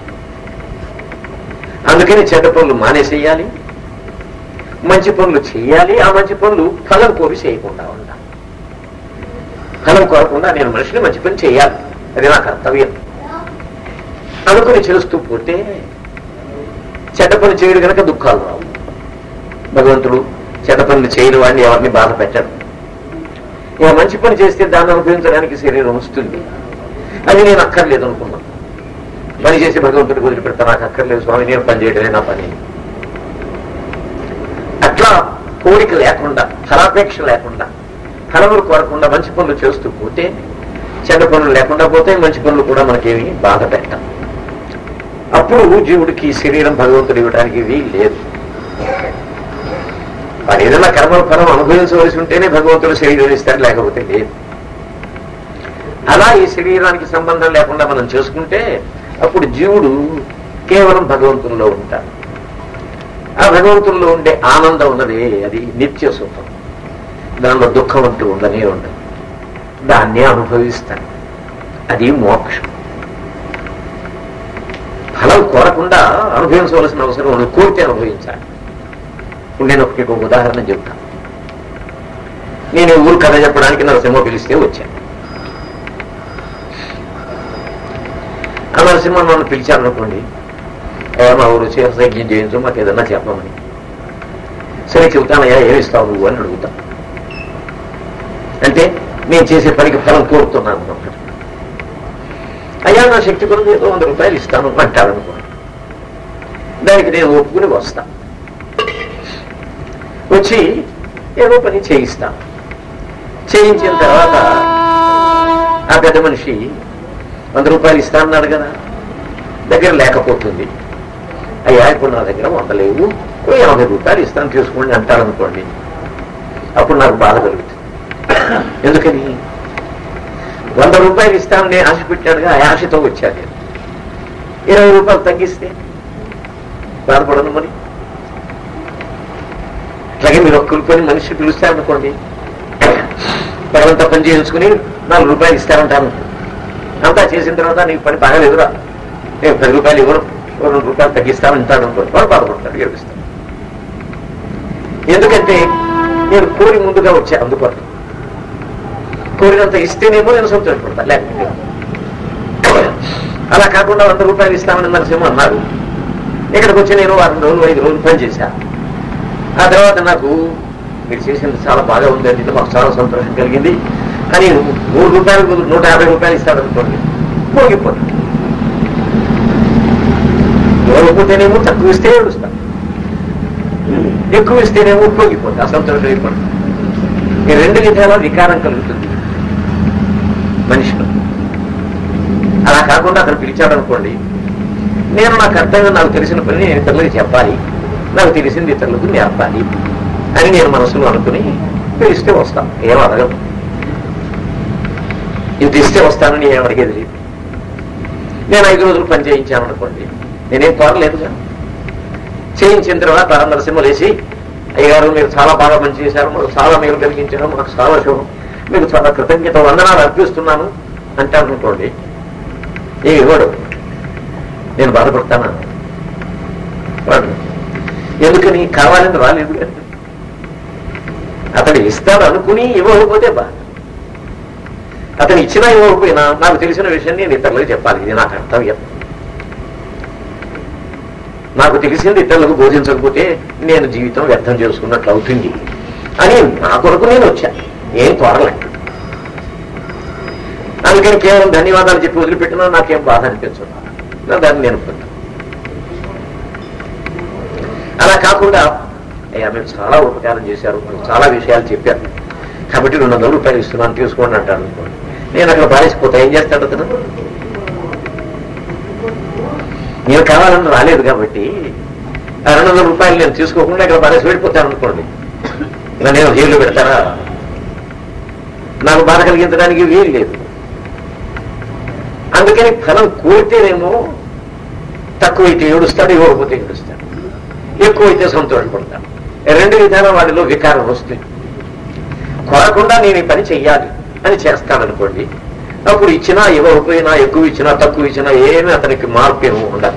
అందుకని చెడ్డ పనులు మానేసేయాలి మంచి పనులు చేయాలి ఆ మంచి పనులు ఫలం కోరి చేయకుండా ఉండాలి ఫలం కోరకుండా నేను మనిషిని మంచి పని చేయాలి అది నా కర్తవ్యం అనుకుని చేస్తూ పోతే చెడ్డ పని చేయడు కనుక దుఃఖాలు రావు భగవంతుడు చెడ్డ పనులు చేయని వాడిని ఎవరిని బాధ పెట్టడు ఇక మంచి పని చేస్తే దాన్ని అనుభవించడానికి శరీరం వస్తుంది అది నేను అక్కర్లేదు అనుకున్నాను పని చేసి భగవంతుడికి వదిలిపెడతా నాకు అక్కర్లేదు స్వామి నేను పని చేయడమే నా పని అట్లా కోరిక లేకుండా ఫలాపేక్ష లేకుండా ఫలములు కోరకుండా మంచి పనులు చేస్తూ పోతే చెడ్డ పనులు లేకుండా పోతే మంచి పనులు కూడా మనకేమి బాధ పెట్టం అప్పుడు జీవుడికి ఈ శరీరం భగవంతుడు ఇవ్వడానికి వీలు లేదు వాడు ఏదైనా కర్మ ఫలం అనుభవించవలసి ఉంటేనే భగవంతుడు శరీరం ఇస్తాడు లేకపోతే లేదు అలా ఈ శరీరానికి సంబంధం లేకుండా మనం చేసుకుంటే అప్పుడు జీవుడు కేవలం భగవంతుల్లో ఉంటాడు ఆ భగవంతుల్లో ఉండే ఆనందం ఉన్నది అది నిత్య సుఖం దానిలో దుఃఖం అంటూ ఉండనే ఉండదు దాన్నే అనుభవిస్తాడు అది మోక్షం ఫలం కోరకుండా అనుభవించవలసిన అవసరం ఉంది కోరితే అనుభవించాలి ఇప్పుడు నేను ఒకటి ఒక ఉదాహరణ చెప్తాను నేను ఈ ఊరు కథ చెప్పడానికి నరసింహ పిలిస్తే వచ్చాను ఆ నరసింహ నన్ను పిలిచారనుకోండి అయ్యా మా ఊరు శేషయజ్ఞం చేయించు మాకు ఏదన్నా చెప్పమని సరే చెబుతానయ్యా ఏమి ఇస్తావు నువ్వు అని అడుగుతా అంటే నేను చేసే పనికి ఫలం కోరుతున్నాను అన్నమాట అయ్యా నా శక్తి కొరకు ఏదో వంద రూపాయలు ఇస్తాను అంటారనుకో దానికి నేను ఒప్పుకుని వస్తా వచ్చి ఏదో పని చేయిస్తాను చేయించిన తర్వాత ఆ పెద్ద మనిషి వంద రూపాయలు ఇస్తా అన్నాడు కదా దగ్గర లేకపోతుంది అయ్యా ఇప్పుడు నా దగ్గర వంద లేవు ఓ యాభై రూపాయలు ఇస్తాను తీసుకోండి అంటారనుకోండి అప్పుడు నాకు బాధ కలుగుతుంది ఎందుకని వంద రూపాయలు ఇస్తానని ఆశ పెట్టాడుగా ఆ ఆశతో వచ్చాను నేను ఇరవై రూపాయలు తగ్గిస్తే బాధపడను మరి అట్లాగే మీరు ఒక్కరుకొని మనిషి పిలుస్తారనుకోండి పగలంతా పని చేయించుకుని నాలుగు రూపాయలు ఇస్తారంటాను అంతా చేసిన తర్వాత నీకు పని బాగలేదురా నేను పది రూపాయలు ఇవ్వను ఓ రెండు రూపాయలు తగ్గిస్తాను అంటాడు అనుకోండి వాడు బాధపడతాడు ఏడుస్తాడు ఎందుకంటే నేను కోరి ముందుగా వచ్చా అందుబాటు కోరినంత ఇస్తేనేమో నేను సంతోషపడతా లేకపోతే అలా కాకుండా వంద రూపాయలు ఇస్తామని నరసింహ అన్నారు ఇక్కడికి వచ్చి నేను వారం రోజులు ఐదు రోజులు పని చేశాను ఆ తర్వాత నాకు మీరు చేసింది చాలా బాగా ఉందండి ఇది మాకు చాలా సంతోషం కలిగింది అని మూడు రూపాయలు బదులు నూట యాభై రూపాయలు ఇస్తాడు అనుకోండి పోగిపోతాడు ఇవ్వకపోతేనేమో తక్కువ ఇస్తే ఏడుస్తా ఎక్కువ ఇస్తేనేమో పోగిపోతా అసంతోషం అయిపోతుంది ఈ రెండు విధాల వికారం కలుగుతుంది మనిషిలో అలా కాకుండా అతను పిలిచాడు అనుకోండి నేను నా కర్తవ్యం నాకు తెలిసిన పని నేను ఇతరులకు చెప్పాలి నాకు తెలిసింది ఇతరులకు నేర్పాలి అని నేను మనసులో అనుకుని పిలిస్తే వస్తాను ఏం అడగదు ఇంత ఇస్తే వస్తానని ఏం అడిగేది లేదు నేను ఐదు రోజులు పని చేయించాను అనుకోండి నేనేం కోరలేదుగా చేయించిన తర్వాత నరసింహ లేచి అయ్యగారు మీరు చాలా బాగా పని చేశారు మాకు చాలా మేలు కలిగించారు మాకు చాలా శుభం మీకు చాలా కృతజ్ఞత వందనాలు అర్పిస్తున్నాను అంటాను అనుకోండి ఏ ఇవ్వడు నేను బాధపడతానా వాడు ఎందుకని కావాలని రాలేదు కదా. అతడు ఇస్తాడు అనుకుని ఇవ్వకపోతే బాధ అతను ఇచ్చినా ఇవ్వకపోయినా నాకు తెలిసిన విషయం నేను ఇతరులకు చెప్పాలి ఇది నా కర్తవ్యం నాకు తెలిసింది ఇతరులకు బోధించకపోతే నేను జీవితం వ్యర్థం చేసుకున్నట్లు అవుతుంది అని నా కొరకు నేను వచ్చా ఏం కోరలే అందుకని కేవలం ధన్యవాదాలు చెప్పి వదిలిపెట్టినా నాకేం బాధ అనిపించదు నా దాన్ని నేను పొందాను అలా కాకుండా అయ్యా మీరు చాలా ఉపకారం చేశారు మీరు చాలా విషయాలు చెప్పారు కాబట్టి రెండు వందల రూపాయలు ఇస్తున్నాను తీసుకోండి అంటాను అనుకోండి నేను అక్కడ పారేసిపోతా ఏం చేస్తాడు అతను నేను కావాలని రాలేదు కాబట్టి ఆ రెండు వందల రూపాయలు నేను తీసుకోకుండా ఇక్కడ పారేసి వెళ్ళిపోతాను అనుకోండి ఇలా నేను జైల్లో పెడతారా నాకు బాధ కలిగించడానికి వీలు లేదు అందుకని ఫలం కోరితేనేమో తక్కువైతే ఏడుస్తాడు ఇవ్వకపోతే ఏడుస్తాడు ఎక్కువైతే సంతోషపడతాడు రెండు విధాల వాడిలో వికారం వస్తుంది కోరకుండా నేను ఈ పని చెయ్యాలి అని చేస్తాననుకోండి అప్పుడు ఇచ్చినా ఇవ్వకపోయినా ఎక్కువ ఇచ్చినా తక్కువ ఇచ్చినా ఏమీ అతనికి మార్పు ఏమో ఉండదు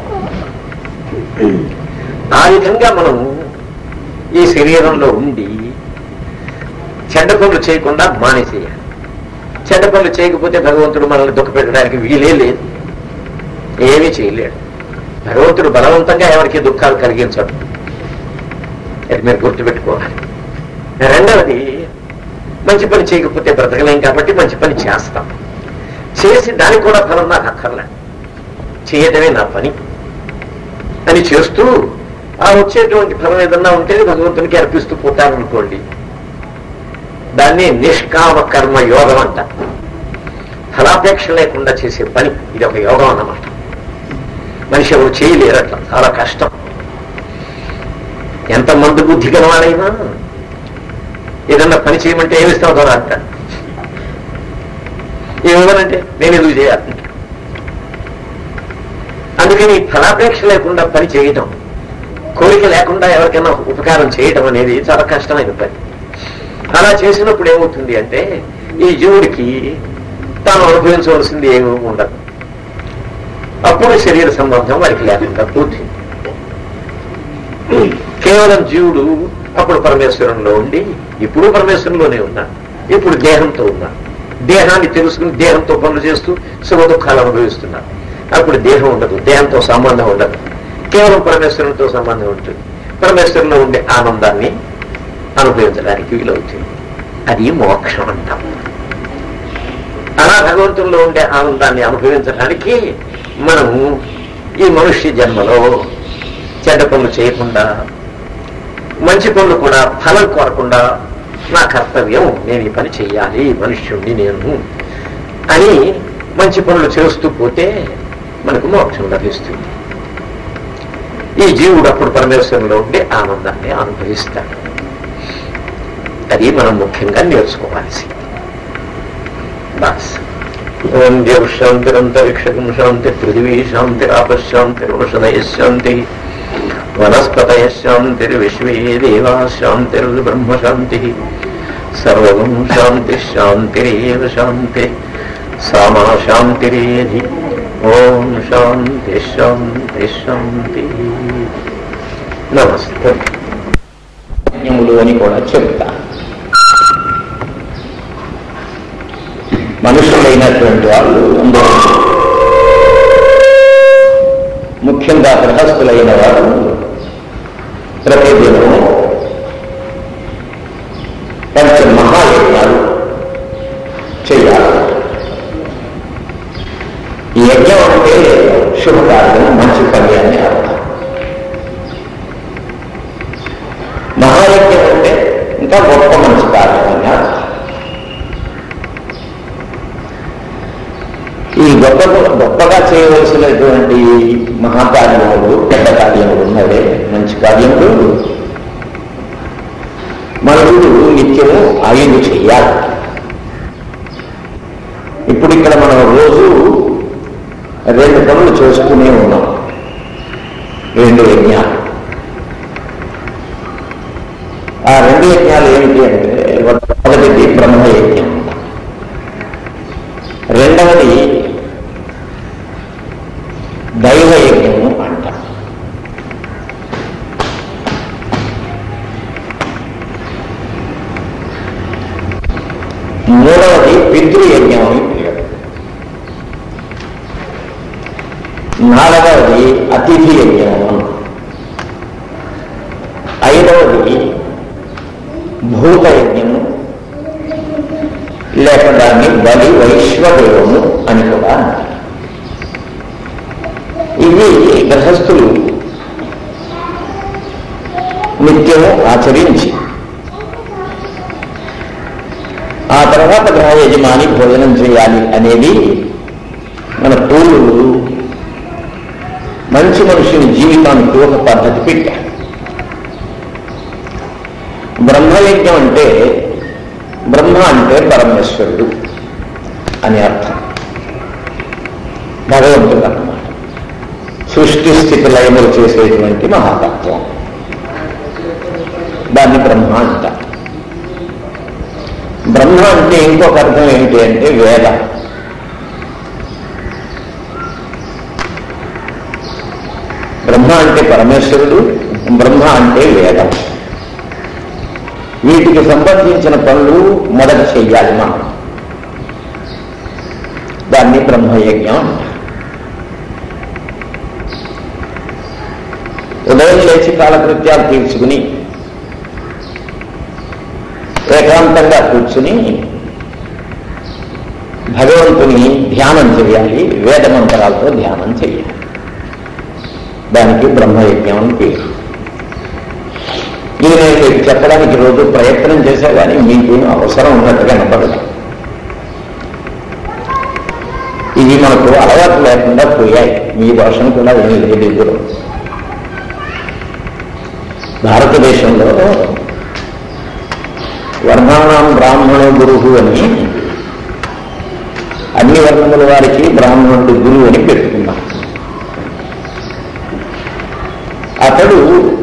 ఆ విధంగా మనం ఈ శరీరంలో ఉండి చెడ్డ పనులు చేయకుండా మానేసేయాలి చెడ్డ పనులు చేయకపోతే భగవంతుడు మనల్ని దుఃఖపెట్టడానికి వీలే లేదు ఏమీ చేయలేడు భగవంతుడు బలవంతంగా ఎవరికి దుఃఖాలు కలిగించడు అది మీరు గుర్తుపెట్టుకోవాలి రెండవది మంచి పని చేయకపోతే బ్రతకలేం కాబట్టి మంచి పని చేస్తాం చేసి దానికి కూడా ఫలం నాకు అక్కర్లే చేయడమే నా పని అని చేస్తూ ఆ వచ్చేటువంటి ఫలం ఏదన్నా ఉంటే భగవంతునికి అర్పిస్తూ పోతారనుకోండి దాన్ని నిష్కామ కర్మ యోగం అంట ఫలాపేక్ష లేకుండా చేసే పని ఇది ఒక యోగం అన్నమాట మనిషి ఎవరు చేయలేరు అట్లా చాలా కష్టం ఎంత మందు బుద్ధి గలవాడైనా ఏదన్నా పని చేయమంటే ఏమిస్తావు కదా అంట ఏమివ్వనంటే నేను ఎందుకు చేయాలి అందుకని ఫలాపేక్ష లేకుండా పని చేయటం కోరిక లేకుండా ఎవరికైనా ఉపకారం చేయటం అనేది చాలా కష్టమైన పని అలా చేసినప్పుడు ఏమవుతుంది అంటే ఈ జీవుడికి తాను అనుభవించవలసింది ఏమీ ఉండదు అప్పుడు శరీర సంబంధం వారికి లేకుండా పోతుంది కేవలం జీవుడు అప్పుడు పరమేశ్వరంలో ఉండి ఇప్పుడు పరమేశ్వరంలోనే ఉన్నా ఇప్పుడు దేహంతో ఉన్నా దేహాన్ని తెలుసుకుని దేహంతో పనులు చేస్తూ సుఖ దుఃఖాలు అనుభవిస్తున్నారు అప్పుడు దేహం ఉండదు దేహంతో సంబంధం ఉండదు కేవలం పరమేశ్వరునితో సంబంధం ఉంటుంది పరమేశ్వరంలో ఉండే ఆనందాన్ని అనుభవించడానికి వీలవుతుంది అది మోక్షం అంటాం అలా భగవంతుల్లో ఉండే ఆనందాన్ని అనుభవించడానికి మనము ఈ మనుష్య జన్మలో చెడ్డ పనులు చేయకుండా మంచి పనులు కూడా ఫలం కోరకుండా నా కర్తవ్యం నేను ఈ పని చెయ్యాలి మనుష్యుణ్ణి నేను అని మంచి పనులు చేస్తూ పోతే మనకు మోక్షం లభిస్తుంది ఈ జీవుడు అప్పుడు పరమేశ్వరంలో ఉండే ఆనందాన్ని అనుభవిస్తాడు అది మనం ముఖ్యంగా నేర్చుకోవాల్సింది బస్ ఓం దేవ శాంతిరంతరిక్షకం శాంతి పృథివీ శాంతిరాపశాంతిరుషదయ శాంతి వనస్పతయ శాంతిర్విశ్వే దేవా శాంతిర్బ్రహ్మ శాంతి సర్వం శాంతి శాంతిరేవ శాంతి సామా శాంతిరేధి ఓం శాంతి శాంతి శాంతి నమస్తే యజ్ఞములు అని కూడా చెబుతా మనుషులైనటువంటి వాళ్ళు అందరూ ముఖ్యంగా గృహస్థులైన వారు ప్రతిదినము పంచ మహాయజ్ఞాలు చేయాలి ఈ యజ్ఞం అంటే శుభకార్యం మంచి పని అని అర్థం మహాయజ్ఞం అంటే ఇంకా గొప్ప మంచి కార్యం అని అర్థం ఈ గొప్ప గొప్పగా చేయవలసినటువంటి మహాకార్యములు పెద్ద కార్యములు ఉన్నవే మంచి కార్యములు మనుషుడు నిత్యము ఆయుధ చెయ్యాలి ఇప్పుడు ఇక్కడ మనం రోజు రెండు పనులు చేసుకునే ఉన్నాం రెండు యజ్ఞాలు ఆ రెండు యజ్ఞాలు ఏమిటి అంటే మొదటిది బ్రహ్మయజ్ఞం రెండవది దైవయజ్ఞము అంట మూడవది పితృయజ్ఞం అని పేరు నాలుగవది అతిథి యజ్ఞము ఐదవది భూతయజ్ఞము లేక దాన్ని బలి వైశ్వదేవము అని కూడా అంటారు ఇవి గృహస్థులు నిత్యము ఆచరించి ఆ తర్వాత గృహ యజమాని భోజనం చేయాలి అనేది మన పూర్వులు మంచి మనుషుని జీవితానికి ఒక పద్ధతి పెట్టారు బ్రహ్మయజ్ఞం అంటే బ్రహ్మ అంటే పరమేశ్వరుడు అని అర్థం భగవంతుడు అన్నమాట సృష్టి స్థితి లయములు చేసేటువంటి మహాతత్వం దాన్ని బ్రహ్మ అంట బ్రహ్మ అంటే ఇంకొక అర్థం ఏంటి అంటే వేద బ్రహ్మ అంటే పరమేశ్వరుడు బ్రహ్మ అంటే వేదం వీటికి సంబంధించిన పనులు మొదట చెయ్యాలి మనం దాన్ని బ్రహ్మయజ్ఞం అంటారు ఉదయం లేచి కాలకృత్యాలు తీర్చుకుని ఏకాంతంగా కూర్చుని భగవంతుని ధ్యానం చేయాలి వేద మంత్రాలతో ధ్యానం చేయాలి దానికి బ్రహ్మయజ్ఞం అని పేరు ఇది నేను మీకు చెప్పడానికి రోజు ప్రయత్నం చేశా కానీ మీకేం అవసరం ఉన్నట్టుగా కనపడదు ఇవి మనకు అలవాటు లేకుండా పోయాయి మీ దోషం కూడా ఏమీ లేదు ఇందులో భారతదేశంలో వర్ణానాం బ్రాహ్మణ గురువు అని అన్ని వర్ణముల వారికి బ్రాహ్మణుడు గురువు అని పెట్టుకున్నాం అతడు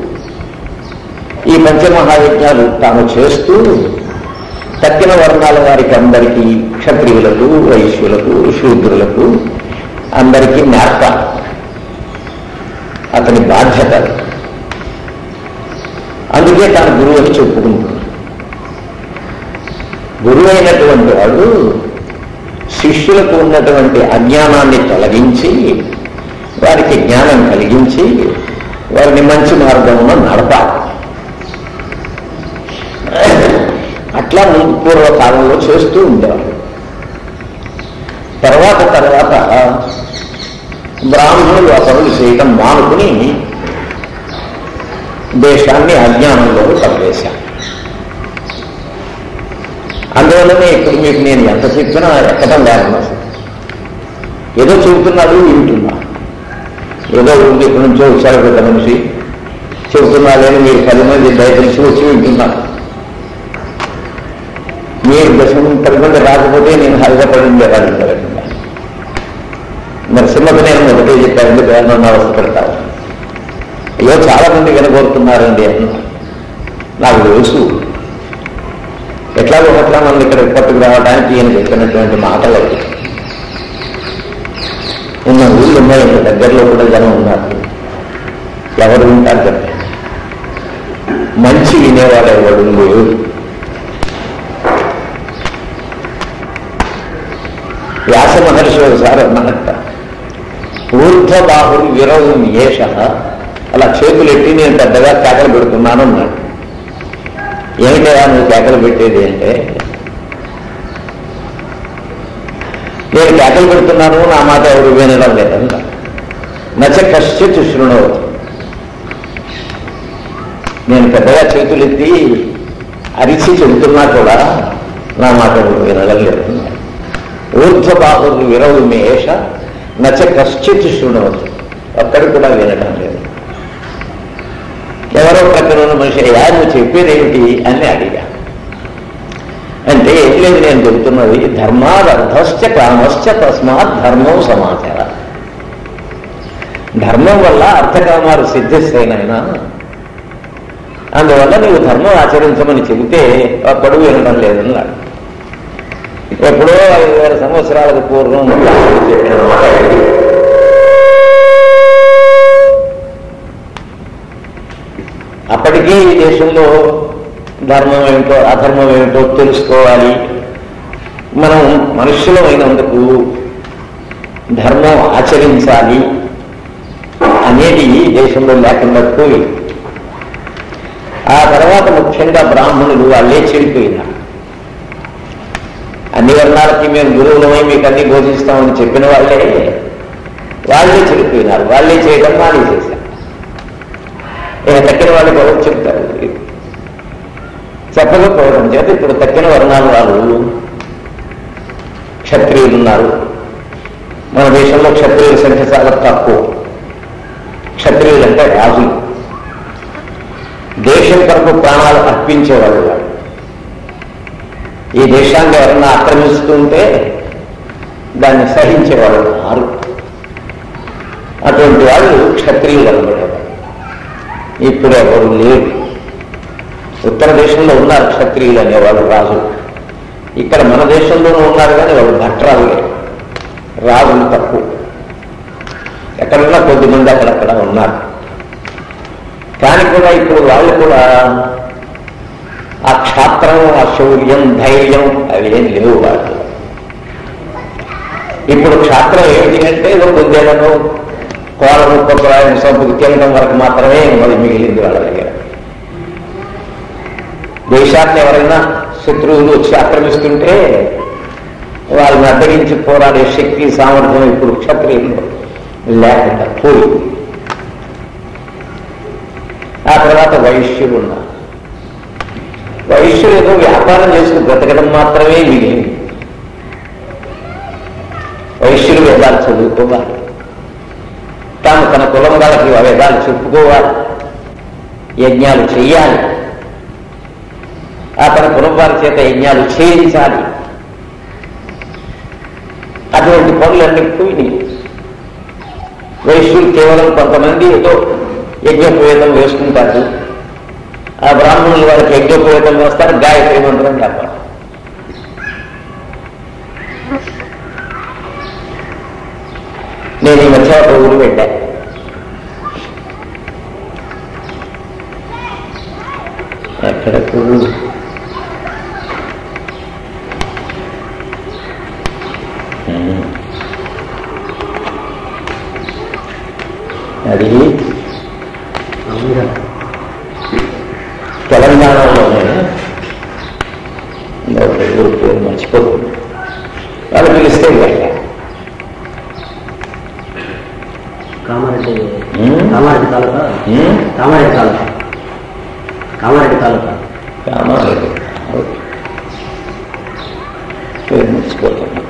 ఈ పంచమహాయజ్ఞాలు తాను చేస్తూ తక్కిన వర్ణాల వారికి అందరికీ క్షత్రియులకు వైశ్యులకు శూద్రులకు అందరికీ నేర్పాలి అతని బాధ్యత అది. అందుకే తాను గురువు అని చెప్పుకుంటున్నాడు గురువు అయినటువంటి వాడు శిష్యులకు ఉన్నటువంటి అజ్ఞానాన్ని తొలగించి వారికి జ్ఞానం కలిగించి వారిని మంచి మార్గంలో నడపాలి అట్లా ముందు పూర్వకాలంలో చేస్తూ ఉండేవాడు తర్వాత తర్వాత బ్రాహ్మణులు ఆ పనులు చేయటం మానుకుని దేశాన్ని అజ్ఞానంలో పనివేశాను అందువల్లనే ఇప్పుడు మీకు నేను ఎంత చెప్పినా ఎక్కడం లేకుండా ఏదో చెబుతున్నాడు వింటున్నా ఏదో ఉంది ఇక్కడి నుంచో వచ్చారు పెద్ద మనిషి చెబుతున్నాడని మీరు పది మంది దయచేసి వచ్చి వింటున్నారు మీరు దశం పది మంది రాకపోతే నేను హరిగపడి ఉండేవాళ్ళు ఉండకుండా మరి సింహకు నేను ఒకటే చెప్పాను ఎందుకు ఏమన్నా అవస్థ పెడతారు అయ్యో చాలా మంది వినగోరుతున్నారండి అన్న నాకు తెలుసు ఎట్లా ఒకట్లా మనం ఇక్కడ పట్టుకు రావడానికి ఈయన చెప్పినటువంటి మాటలు అవి. ఉన్న ఊళ్ళు ఉన్నాయి ఇంత దగ్గరలో కూడా జనం ఉన్నారు ఎవరు వింటారు చెప్పండి మంచి వినేవాడు ఎవడు లేడు వ్యాస మహర్షి ఒకసారి అన్నట్ట ఊర్ధ్వబాహుడు విరవు ఏష అలా చేతులెట్టి నేను పెద్దగా కేకలు పెడుతున్నాను అన్నాడు ఏమిటయా నువ్వు కేకలు పెట్టేది అంటే నేను కేకలు పెడుతున్నాను నా మాట ఎవరు వినడం లేదన్న నచ్చ కశ్చిత్ శృణవతి నేను పెద్దగా చేతులెత్తి అరిచి చెబుతున్నా కూడా నా మాట ఎవరు వినడం లేదు ఊర్ధ్వబాహుడు విరవు మేష నచ్చ కశ్చిత్ శృణవతి ఒక్కడి కూడా వినడం లేదు ఎవరో పక్కన ఉన్న మనిషి అయ్యా నువ్వు చెప్పేదేమిటి అని అడిగా అంటే ఏం లేదు నేను చెబుతున్నది ధర్మాదర్థశ్చ కామశ్చ తస్మాత్ ధర్మం సమాచార ధర్మం వల్ల అర్థకామాలు సిద్ధిస్తాయినాయన అందువల్ల నువ్వు ధర్మం ఆచరించమని చెబితే ఒక్కడు వినడం లేదన్నాడు ఎప్పుడో ఐదు వేల సంవత్సరాలకు పూర్వం చెప్పిన మాట ఇది. అప్పటికీ ఈ దేశంలో ధర్మం ఏమిటో అధర్మం ఏమిటో తెలుసుకోవాలి మనం మనుష్యులమైనందుకు ధర్మం ఆచరించాలి అనేది ఈ దేశంలో లేకుండా పోయి ఆ తర్వాత ముఖ్యంగా బ్రాహ్మణులు వాళ్ళే చెడిపోయినారు అన్ని వర్ణాలకి మేము గురువులమై మీకు అన్ని బోధిస్తామని చెప్పిన వాళ్ళే వాళ్ళే చెడిపోయినారు వాళ్ళే చేయడం మానేసేశారు ఇక తక్కిన వాళ్ళకి ఎవరు చెప్తారు చెప్పకపోవడం చేత ఇప్పుడు తక్కిన వర్ణాల వాళ్ళు క్షత్రియులు ఉన్నారు మన దేశంలో క్షత్రియుల సంఖ్య చాలా తక్కువ క్షత్రియులు అంటే రాజులు దేశం కొరకు ప్రాణాలు అర్పించేవాళ్ళు వాళ్ళు ఈ దేశాన్ని ఎవరన్నా ఆక్రమిస్తుంటే దాన్ని సహించేవాళ్ళు ఆరు అటువంటి వాళ్ళు క్షత్రియులు అనబడేవారు ఇప్పుడు ఎవరు లేరు ఉత్తర దేశంలో ఉన్నారు క్షత్రియులు అనేవాళ్ళు రాజులు ఇక్కడ మన దేశంలోనూ ఉన్నారు కానీ వాళ్ళు భట్రాలులే రాజులు తక్కువ ఎక్కడున్నా కొద్దిమంది అక్కడక్కడ ఉన్నారు కానీ కూడా ఇప్పుడు వాళ్ళు కూడా ఆ క్షాత్రం ఆ శౌర్యం ధైర్యం అవి ఏం లేవు వాళ్ళు ఇప్పుడు క్షాత్రం ఏమిటి అంటే ఏదో బుద్ధేలను కోలను కొబ్బరాయం సబ్బుకు తినడం వరకు మాత్రమే మరి మిగిలింది వాళ్ళ దగ్గర దేశాన్ని ఎవరైనా శత్రువులు వచ్చి ఆక్రమిస్తుంటే వాళ్ళని అడ్డగించి పోరాడే శక్తి సామర్థ్యం ఇప్పుడు క్షత్రియులు లేకుండా పోయింది ఆ తర్వాత వైశ్యులు ఉన్నారు వైశ్యులు ఏదో వ్యాపారం చేసుకుని బ్రతకడం మాత్రమే మిగిలింది వైశ్యులు వేదాలు చదువుకోవాలి తాను తన కులం వాళ్ళకి ఆ వేదాలు చెప్పుకోవాలి యజ్ఞాలు చెయ్యాలి ఆ తన కులం వారి చేత యజ్ఞాలు చేయించాలి అటువంటి పనులన్నీ పోయినాయి వైశ్యులు కేవలం కొంతమంది ఏదో యజ్ఞోపవేతం వేసుకుంటారు ఆ బ్రాహ్మణులు వాళ్ళకి యజ్ఞోపవేతం వేస్తారు గాయత్రి మంత్రం చెప్పాలి నేను ఈ మధ్య ఒక ఊరు వెళ్ళా ఎక్కడకు ఉమ్. అది తెలంగాణలోనే ఒక ఊరు పేరు మర్చిపోతుంది వాళ్ళు పిలిస్తే వెళ్ళా కామారెడ్డి ఉమ్. కామారెడ్డి తాలూకా ఉమ్. కామారెడ్డి తాలూకా కామారెడ్డి తాలూకా కామారెడ్డి ఓకే. పేరు మర్చిపోతున్నా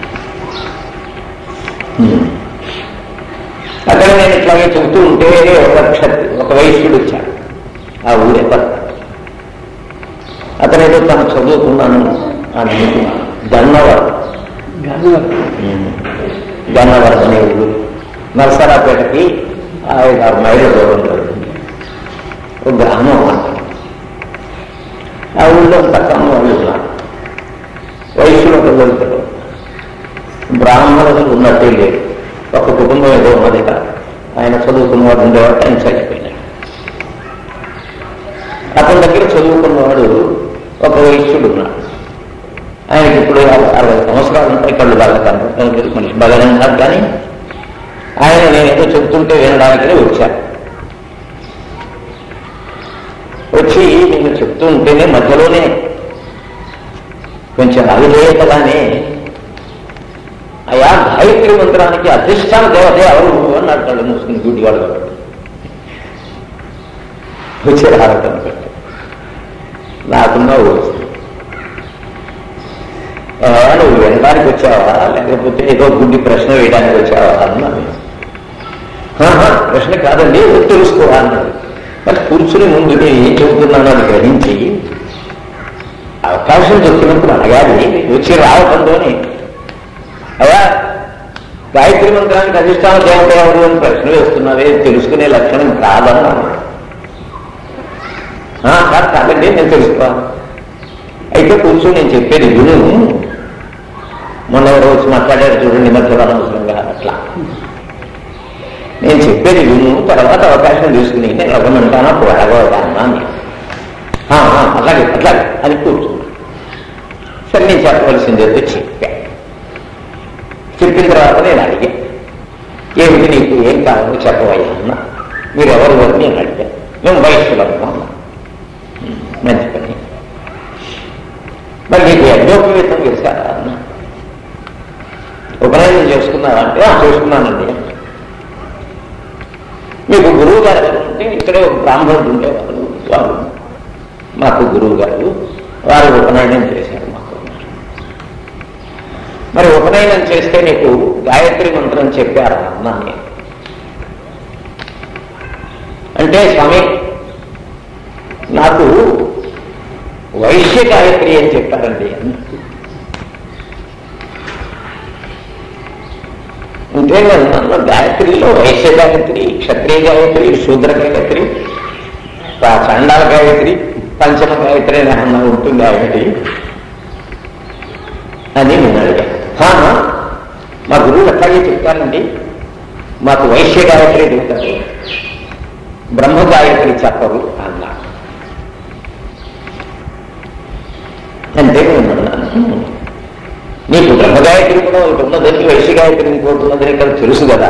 ఉమ్. అక్కడ నేను ఇట్లాగే చెబుతూ ఉంటే ఒక క్షత్రి ఒక వైశ్యుడు వచ్చాడు ఆ ఊరే భర్త అతనేదో తను చదువుకున్నాను అని అనుకున్నాను గన్నవరం గన్నవరం అనే ఊరు నరసరాపేటకి ఐదు ఆరు మైళ్ళ దూరంలో ఉంది. ఒక గ్రామం అన్నమాట ఆ ఊళ్ళో తక్కువ వాళ్ళు ఉన్నారు వయసులో పిల్లలు బ్రాహ్మణులు ఉన్నట్టే లేరు ఒక కుటుంబం ఏదో ఉన్నది కాదు ఆయన చదువుకున్నవాడు ఉండేవాడు ఆయన చచ్చిపోయినాడు అతని దగ్గర చదువుకున్నవాడు ఒక వైశ్యుడు ఉన్నాడు ఆయనకి ఇప్పుడు అరవై సంవత్సరాలు ఉంటాయి కళ్ళు బాగా కనపడటం లేదు మనిషి బాగానే ఉన్నాడు కానీ ఆయన నేనేదో చెబుతుంటే వినడానికనే వచ్చాను వచ్చి నేను చెప్తూ ఉంటేనే మధ్యలోనే కొంచెం అవిధేయతగానే అయా గాయత్రి మంత్రానికి అధిష్టాన దేవత ఎవరు అన్నాడు కళ్ళు మూసుకుని గుడి వాళ్ళు కాబట్టి వచ్చి రావటం పెట్టి నాకున్న వస్తుంది నువ్వు వినడానికి వచ్చావా లేకపోతే ఏదో గుడ్డి ప్రశ్న వేయడానికి వచ్చావా అన్నాను "ఆహా, ప్రశ్న కాదండి తెలుసుకోవా అన్నాడు మరి కూర్చుని ముందు నేను ఏం చెబుతున్నానో అది గ్రహించి అవకాశం దొరికినప్పుడు అడగాలి వచ్చి రావటంతోనే అయ్యా గాయత్రి మంత్రానికి అధిష్టాన దేవత ఎవరు అని ప్రశ్న వేస్తున్నావే తెలుసుకునే లక్షణం కాదన్నాను "ఆ, కాదు కాదండి నేను తెలుసుకోవాలి అయితే కూర్చొని నేను చెప్పేది విను మొన్న ఎవరో వచ్చి మాట్లాడారు చూడండి మధ్యలో అనవసరంగా అట్లా నేను చెప్పేది విను తర్వాత అవకాశం తీసుకుని నేను ఎవరినంటానా పోడగోదా అన్నాను "ఆ, ఆ, అలాగే అట్లాగే అని కూర్చున్నాను సరే నేను చెప్పవలసింది ఏదో చెప్పా చెప్పిన తర్వాత నేను అడిగా ఏమిటి నీకు ఏం కావాలో చెప్పవయ్యా అన్న మీరు ఎవరు అని నేను అడిగా మేము వయస్సులో ఉన్నాం "ఉమ్, మంచి పని మరి నీకు యజ్ఞోపవేతం చేశారా అన్న ఉపనయనం చేసుకున్నారా అంటే "ఆ, చేసుకున్నానండి మీకు గురువు గారు ఎవరు ఉంటే ఇక్కడే ఒక బ్రాహ్మణుడు ఉండేవారు వారు మాకు గురువు గారు వారు ఉపనయనం చేశారు మాకు మరి ఉపనయనం చేస్తే నీకు గాయత్రి మంత్రం చెప్పారా అన్నాను నేను అంటే స్వామి నాకు వైశ్య గాయత్రి అని చెప్పారండి అన్న అంటే నేను అన్న గాయత్రిలో వైశ్య గాయత్రి క్షత్రియ గాయత్రి శూద్ర గాయత్రి ప- చండాల గాయత్రి పంచమ గాయత్రి అని ఏమన్నా ఉంటుంది ఆవిడ అని నేను అడిగాను "హా, హా. మా గురువులు అట్లాగే చెప్తారండి మాకు వైశ్య గాయత్రి చెప్తారు బ్రహ్మ గాయత్రి చెప్పరు అన్నా అంటే నేను అన్నాను నీకు బ్రహ్మగాయత్రి కూడా ఒకటి ఉన్నదని వైశ్య గాయత్రి ఇంకోటి ఉన్నదని ఇక్కడ తెలుసు కదా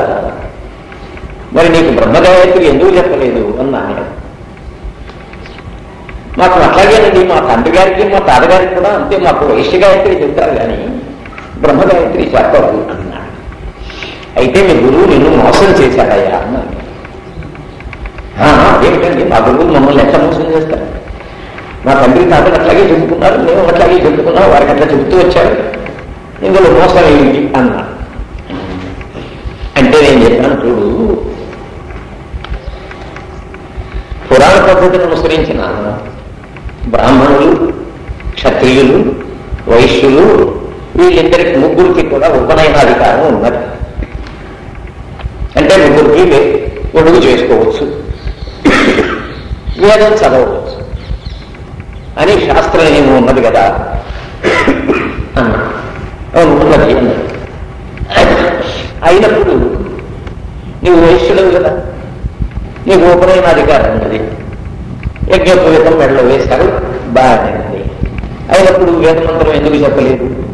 మరి నీకు బ్రహ్మగాయత్రి ఎందుకు చెప్పలేదు అన్నా నేను మాకు అట్లాగేనండి మా తండ్రి గారికి మా తాతగారికి కూడా అంతే మాకు వైశ్య గాయత్రి చెప్తారు కానీ బ్రహ్మ గాయత్రి చెప్పరు అన్నాడు అయితే మీ గురువు నిన్ను మోసం చేశాడయ్యా అన్నాడు "ఆ, అదేమిటండి మా గురువు మమ్మల్ని ఎట్లా మోసం చేస్తారు మా తండ్రి తాతలు అట్లాగే చెప్పుకున్నారు మేము అట్లాగే చెప్పుకున్నాం వారికి అట్లా చెబుతూ వచ్చారు ఇందులో మోసం ఏమిటి అన్నా అంటే నేను చెప్పాను చూడు పురాణ పద్ధతిని అనుసరించిన బ్రాహ్మణులు క్షత్రియులు వైశ్యులు వీళ్ళిద్దరికి ముగ్గురికి కూడా ఉపనయనాధికారం ఉన్నది అంటే ముగ్గురికి వే- ఒడుగు చేసుకోవచ్చు వేదం చదవవచ్చు అని శాస్త్రం ఏమో ఉన్నది కదా అన్నా అవును ఉన్నది అన్నాడు. అయినప్పుడు నీవు వైశ్యుడవు కదా నీకు ఉపనయన అధికారం ఉన్నది యజ్ఞోపవేతం మెడలో వేశారు బాగానే ఉంది అయినప్పుడు వేదమంత్రం ఎందుకు చెప్పలేదు